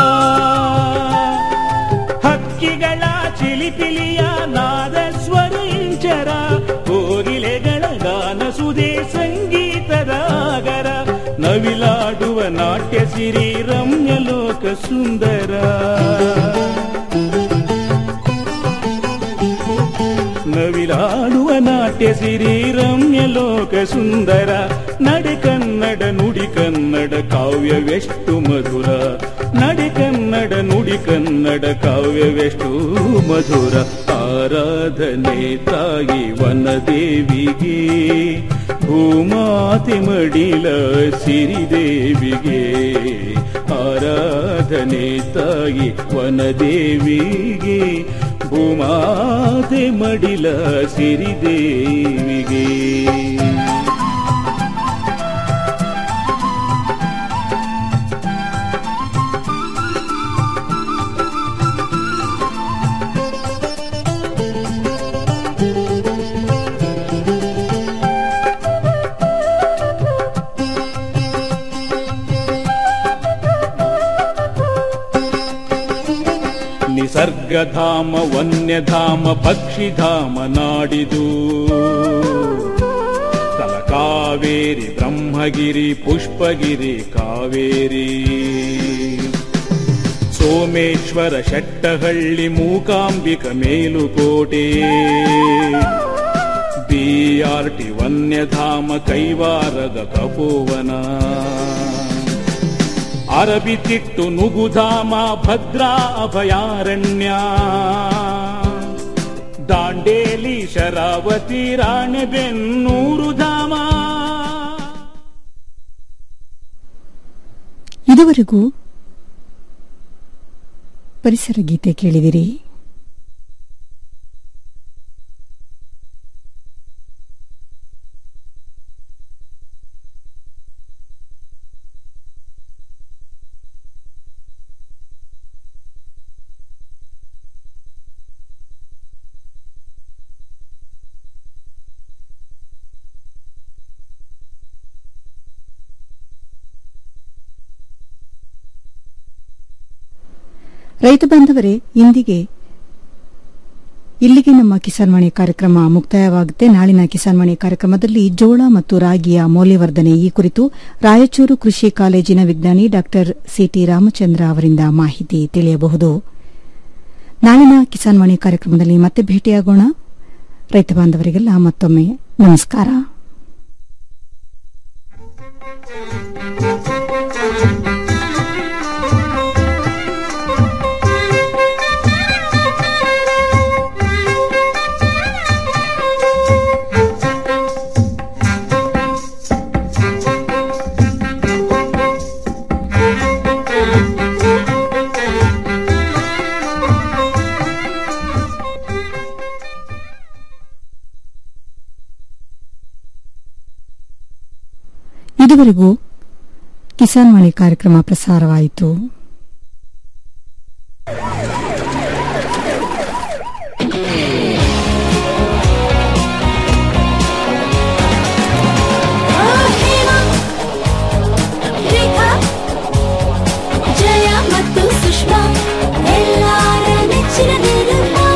ಹಕ್ಕಿಗಳ ಚಿಲಿಪಿಲಿಯ ನಾದ ಸ್ವರ ಇಂಚರ ಕೋಗಿಲೆಗಳ ಗಾನ ಸುಧೆ ಸಂಗೀತದ ಆಗರ ನವಿಲಾಡುವ ನಾಟ್ಯ ಸಿರಿ ರಮ್ಯ ಲೋಕ ಸುಂದರ ನವಿಲಾಡುವ ನಾಟ್ಯ ಸಿರಿ ರಮ್ಯ ಲೋಕ ಸುಂದರ ನಡೆ ಕನ್ನಡ ನುಡಿ ಕನ್ನಡ ಕಾವ್ಯವೆಷ್ಟು ಮಧುರ ನಡೆ ಕನ್ನಡ ನುಡಿ ಕನ್ನಡ ಕಾವ್ಯವೆಷ್ಟು ಮಧುರ ಆರಾಧನೆ ತಾಯಿ ವನದೇವಿಗೆ ಭೂಮಾತೆ ಮಡಿಲ ಸಿರಿದೇವಿಗೆ ಆರಾಧನೆ ತಾಯಿ ವನದೇವಿಗೆ ಭೂಮಾತೆ ಮಡಿಲ ಸಿರಿದೇವಿಗೆ ನಿಸರ್ಗಧಾಮ ವನ್ಯಧಾಮ ಪಕ್ಷಿಧಾಮ ನಾಡಿದು ತಲಕಾವೇರಿ ಬ್ರಹ್ಮಗಿರಿ ಪುಷ್ಪಗಿರಿ ಕಾವೇರಿ ಸೋಮೇಶ್ವರ ಶೆಟ್ಟಹಳ್ಳಿ ಮೂಕಾಂಬಿಕ ಮೇಲುಕೋಟೆ ಬಿಆರ್ಟಿ ವನ್ಯಧಾಮ ಕೈವಾರದ ತಪೋವನ ಅರಬಿತಿಟ್ಟು ನುಗುಧಾಮ ಭದ್ರಾ ಅಭಯಾರಣ್ಯ ದಾಂಡೇಲಿ ಶರಾವತಿ ರಾಣೆಬೆನ್ನೂರು ಧಾಮ ಇದುವರೆಗೂ ಪರಿಸರ ಗೀತೆ ಕೇಳಿದಿರಿ ರೈತ ಬಾಂಧವರೇ ಇಂದಿಗೆ ಇಲ್ಲಿಗೆ ನಮ್ಮ ಕಿಸಾನ್ವಾಣಿ ಕಾರ್ಯಕ್ರಮ ಮುಕ್ತಾಯವಾಗುತ್ತೆ ನಾಳಿನ ಕಿಸಾನ್ವಾಣಿ ಕಾರ್ಯಕ್ರಮದಲ್ಲಿ ಜೋಳ ಮತ್ತು ರಾಗಿಯ ಮೌಲ್ಯವರ್ಧನೆ ಈ ಕುರಿತು ರಾಯಚೂರು ಕೃಷಿ ಕಾಲೇಜಿನ ವಿಜ್ಞಾನಿ ಡಾ ಸಿಟಿ ರಾಮಚಂದ್ರ ಅವರಿಂದ ಮಾಹಿತಿ ತಿಳಿಯಬಹುದು ನಾಳಿನ ಕಿಸಾನ್ವಾಣಿ ಕಾರ್ಯಕ್ರಮದಲ್ಲಿ ಮತ್ತೆ ಭೇಟಿಯಾಗೋಣ ರೈತ ಬಾಂಧವರಿಗೆಲ್ಲ ಮತ್ತೊಮ್ಮೆ ನಮಸ್ಕಾರ ಇದುವರೆಗೂ ಕಿಸಾನ್ವಾಣಿ ಕಾರ್ಯಕ್ರಮ ಪ್ರಸಾರವಾಯಿತು ರೇಖಾ ಜಯ ಮತ್ತು ಸುಷ್ಮಾ ಎಲ್ಲಾರ ನೆಚ್ಚಿನ ನಿರ್ಮಾ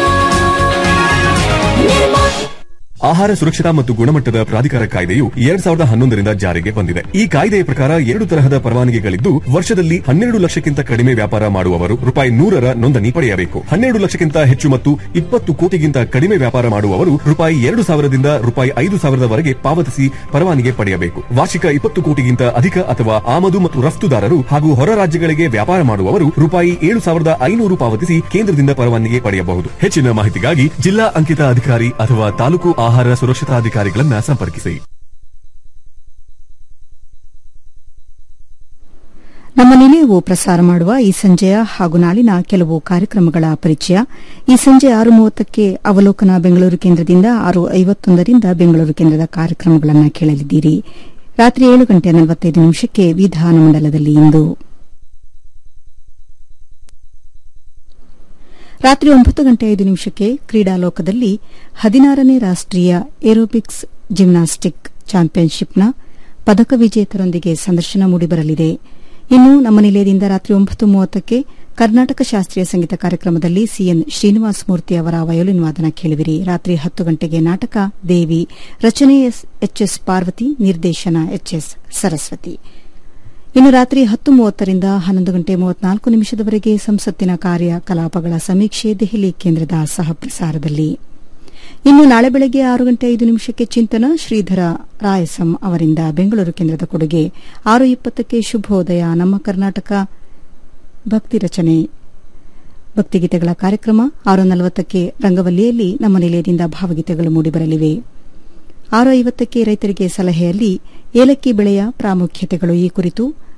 ನಿರ್ಮಾ ಆಹಾರ ಸುರಕ್ಷತಾ ಮತ್ತು ಗುಣಮಟ್ಟದ ಪ್ರಾಧಿಕಾರ ಕಾಯ್ದೆಯು ಎರಡ್ ಸಾವಿರದ ಹನ್ನೊಂದರಿಂದ ಜಾರಿಗೆ ಬಂದಿದೆ ಈ ಕಾಯ್ದೆಯ ಪ್ರಕಾರ ಎರಡು ತರಹದ ಪರವಾನಗಿಗಳಿದ್ದು ವರ್ಷದಲ್ಲಿ ಹನ್ನೆರಡು ಲಕ್ಷಕ್ಕಿಂತ ಕಡಿಮೆ ವ್ಯಾಪಾರ ಮಾಡುವವರು ರೂಪಾಯಿ ನೂರರ ನೋಂದಣಿ ಪಡೆಯಬೇಕು ಹನ್ನೆರಡು ಲಕ್ಷಕ್ಕಿಂತ ಹೆಚ್ಚು ಮತ್ತು ಇಪ್ಪತ್ತು ಕೋಟಿಗಿಂತ ಕಡಿಮೆ ವ್ಯಾಪಾರ ಮಾಡುವವರು ರೂಪಾಯಿ ಎರಡು ಸಾವಿರದಿಂದ ರೂಪಾಯಿ ಐದು ಸಾವಿರದವರೆಗೆ ಪಾವತಿಸಿ ಪರವಾನಗಿ ಪಡೆಯಬೇಕು ವಾರ್ಷಿಕ ಇಪ್ಪತ್ತು ಕೋಟಿಗಿಂತ ಅಧಿಕ ಅಥವಾ ಆಮದು ಮತ್ತು ರಫ್ತುದಾರರು ಹಾಗೂ ಹೊರ ರಾಜ್ಯಗಳಿಗೆ ವ್ಯಾಪಾರ ಮಾಡುವವರು ರೂಪಾಯಿ ಏಳು ಸಾವಿರದ ಐನೂರು ಪಾವತಿಸಿ ಕೇಂದ್ರದಿಂದ ಪರವಾನಗಿ ಪಡೆಯಬಹುದು ಹೆಚ್ಚಿನ ಮಾಹಿತಿಗಾಗಿ ಜಿಲ್ಲಾ ಅಂಕಿತ ಅಧಿಕಾರಿ ಅಥವಾ ತಾಲೂಕು ಆಹಾರ ಸುರಕ್ಷತಾಧಿಕಾರಿಗಳನ್ನ ಸಂಪರ್ಕಿಸಿ ನಮ್ಮ ನಿಲಯವು ಪ್ರಸಾರ ಮಾಡುವ ಈ ಸಂಜೆಯ ಹಾಗೂ ನಾಳಿನ ಕೆಲವು ಕಾರ್ಯಕ್ರಮಗಳ ಪರಿಚಯ ಈ ಸಂಜೆ ಆರು ಮೂವತ್ತಕ್ಕೆ ಅವಲೋಕನ ಬೆಂಗಳೂರು ಕೇಂದ್ರದಿಂದ ಆರು ಐವತ್ತೊಂದರಿಂದ ಬೆಂಗಳೂರು ಕೇಂದ್ರದ ಕಾರ್ಯಕ್ರಮಗಳನ್ನು ಕೇಳಲಿದ್ದೀರಿ ರಾತ್ರಿ ಏಳು ಗಂಟೆ ನಲವತ್ತೈದು ನಿಮಿಷಕ್ಕೆ ವಿಧಾನಮಂಡಲದಲ್ಲಿ ಇಂದು ರಾತ್ರಿ ಒಂಬತ್ತು ಗಂಟೆ ಐದು ನಿಮಿಷಕ್ಕೆ ಕ್ರೀಡಾಲೋಕದಲ್ಲಿ ಹದಿನಾರನೇ ರಾಷ್ಟೀಯ ಏರೋಬಿಕ್ಸ್ ಜಿಮ್ನಾಸ್ಟಿಕ್ ಚಾಂಪಿಯನ್ಶಿಪ್ನ ಪದಕ ವಿಜೇತರೊಂದಿಗೆ ಸಂದರ್ಶನ ಮೂಡಿಬರಲಿದೆ ಇನ್ನು ನಮ್ಮ ನಿಲಯದಿಂದ ರಾತ್ರಿ ಒಂಬತ್ತು ಮೂವತ್ತಕ್ಕೆ ಕರ್ನಾಟಕ ಶಾಸ್ತ್ರೀಯ ಸಂಗೀತ ಕಾರ್ಯಕ್ರಮದಲ್ಲಿ ಸಿಎನ್ ಶ್ರೀನಿವಾಸ ಮೂರ್ತಿ ಅವರ ವಯೋಲಿನ್ ವಾದನ ಕೇಳುವಿರಿ ರಾತ್ರಿ ಹತ್ತು ಗಂಟೆಗೆ ನಾಟಕ ದೇವಿ ರಚನೆ ಎಚ್ಎಸ್ ಪಾರ್ವತಿ ನಿರ್ದೇಶನ ಎಚ್ಎಸ್ ಸರಸ್ವತಿ ಇನ್ನು ರಾತ್ರಿ ಹತ್ತು ಮೂವತ್ತರಿಂದ ಹನ್ನೊಂದು ಗಂಟೆ ಮೂವತ್ನಾಲ್ಕು ನಿಮಿಷದವರೆಗೆ ಸಂಸತ್ತಿನ ಕಾರ್ಯಕಲಾಪಗಳ ಸಮೀಕ್ಷೆ ದೆಹಲಿ ಕೇಂದ್ರದ ಸಹಪ್ರಸಾರದಲ್ಲಿ ಇನ್ನು ನಾಳೆ ಬೆಳಗ್ಗೆ ಆರು ಗಂಟೆ ಐದು ನಿಮಿಷಕ್ಕೆ ಚಿಂತನ ಶ್ರೀಧರ ರಾಯಸಂ ಅವರಿಂದ ಬೆಂಗಳೂರು ಕೇಂದ್ರದ ಕೊಡುಗೆ ಆರು ಇಪ್ಪತ್ತಕ್ಕೆ ಶುಭೋದಯ ನಮ್ಮ ಕರ್ನಾಟಕ ಭಕ್ತಿ ರಚನೆ ಭಕ್ತಿಗೀತೆಗಳ ಕಾರ್ಯಕ್ರಮ ಆರು ನಲವತ್ತಕ್ಕೆ ರಂಗವಲ್ಲಿಯಲ್ಲಿ ನಮ್ಮ ನಿಲಯದಿಂದ ಭಾವಗೀತೆಗಳು ಮೂಡಿಬರಲಿವೆ ಆರು ಐವತ್ತಕ್ಕೆ ರೈತರಿಗೆ ಸಲಹೆಯಲ್ಲಿ ಏಲಕ್ಕಿ ಬೆಳೆಯ ಪ್ರಾಮುಖ್ಯತೆಗಳು ಈ ಕುರಿತು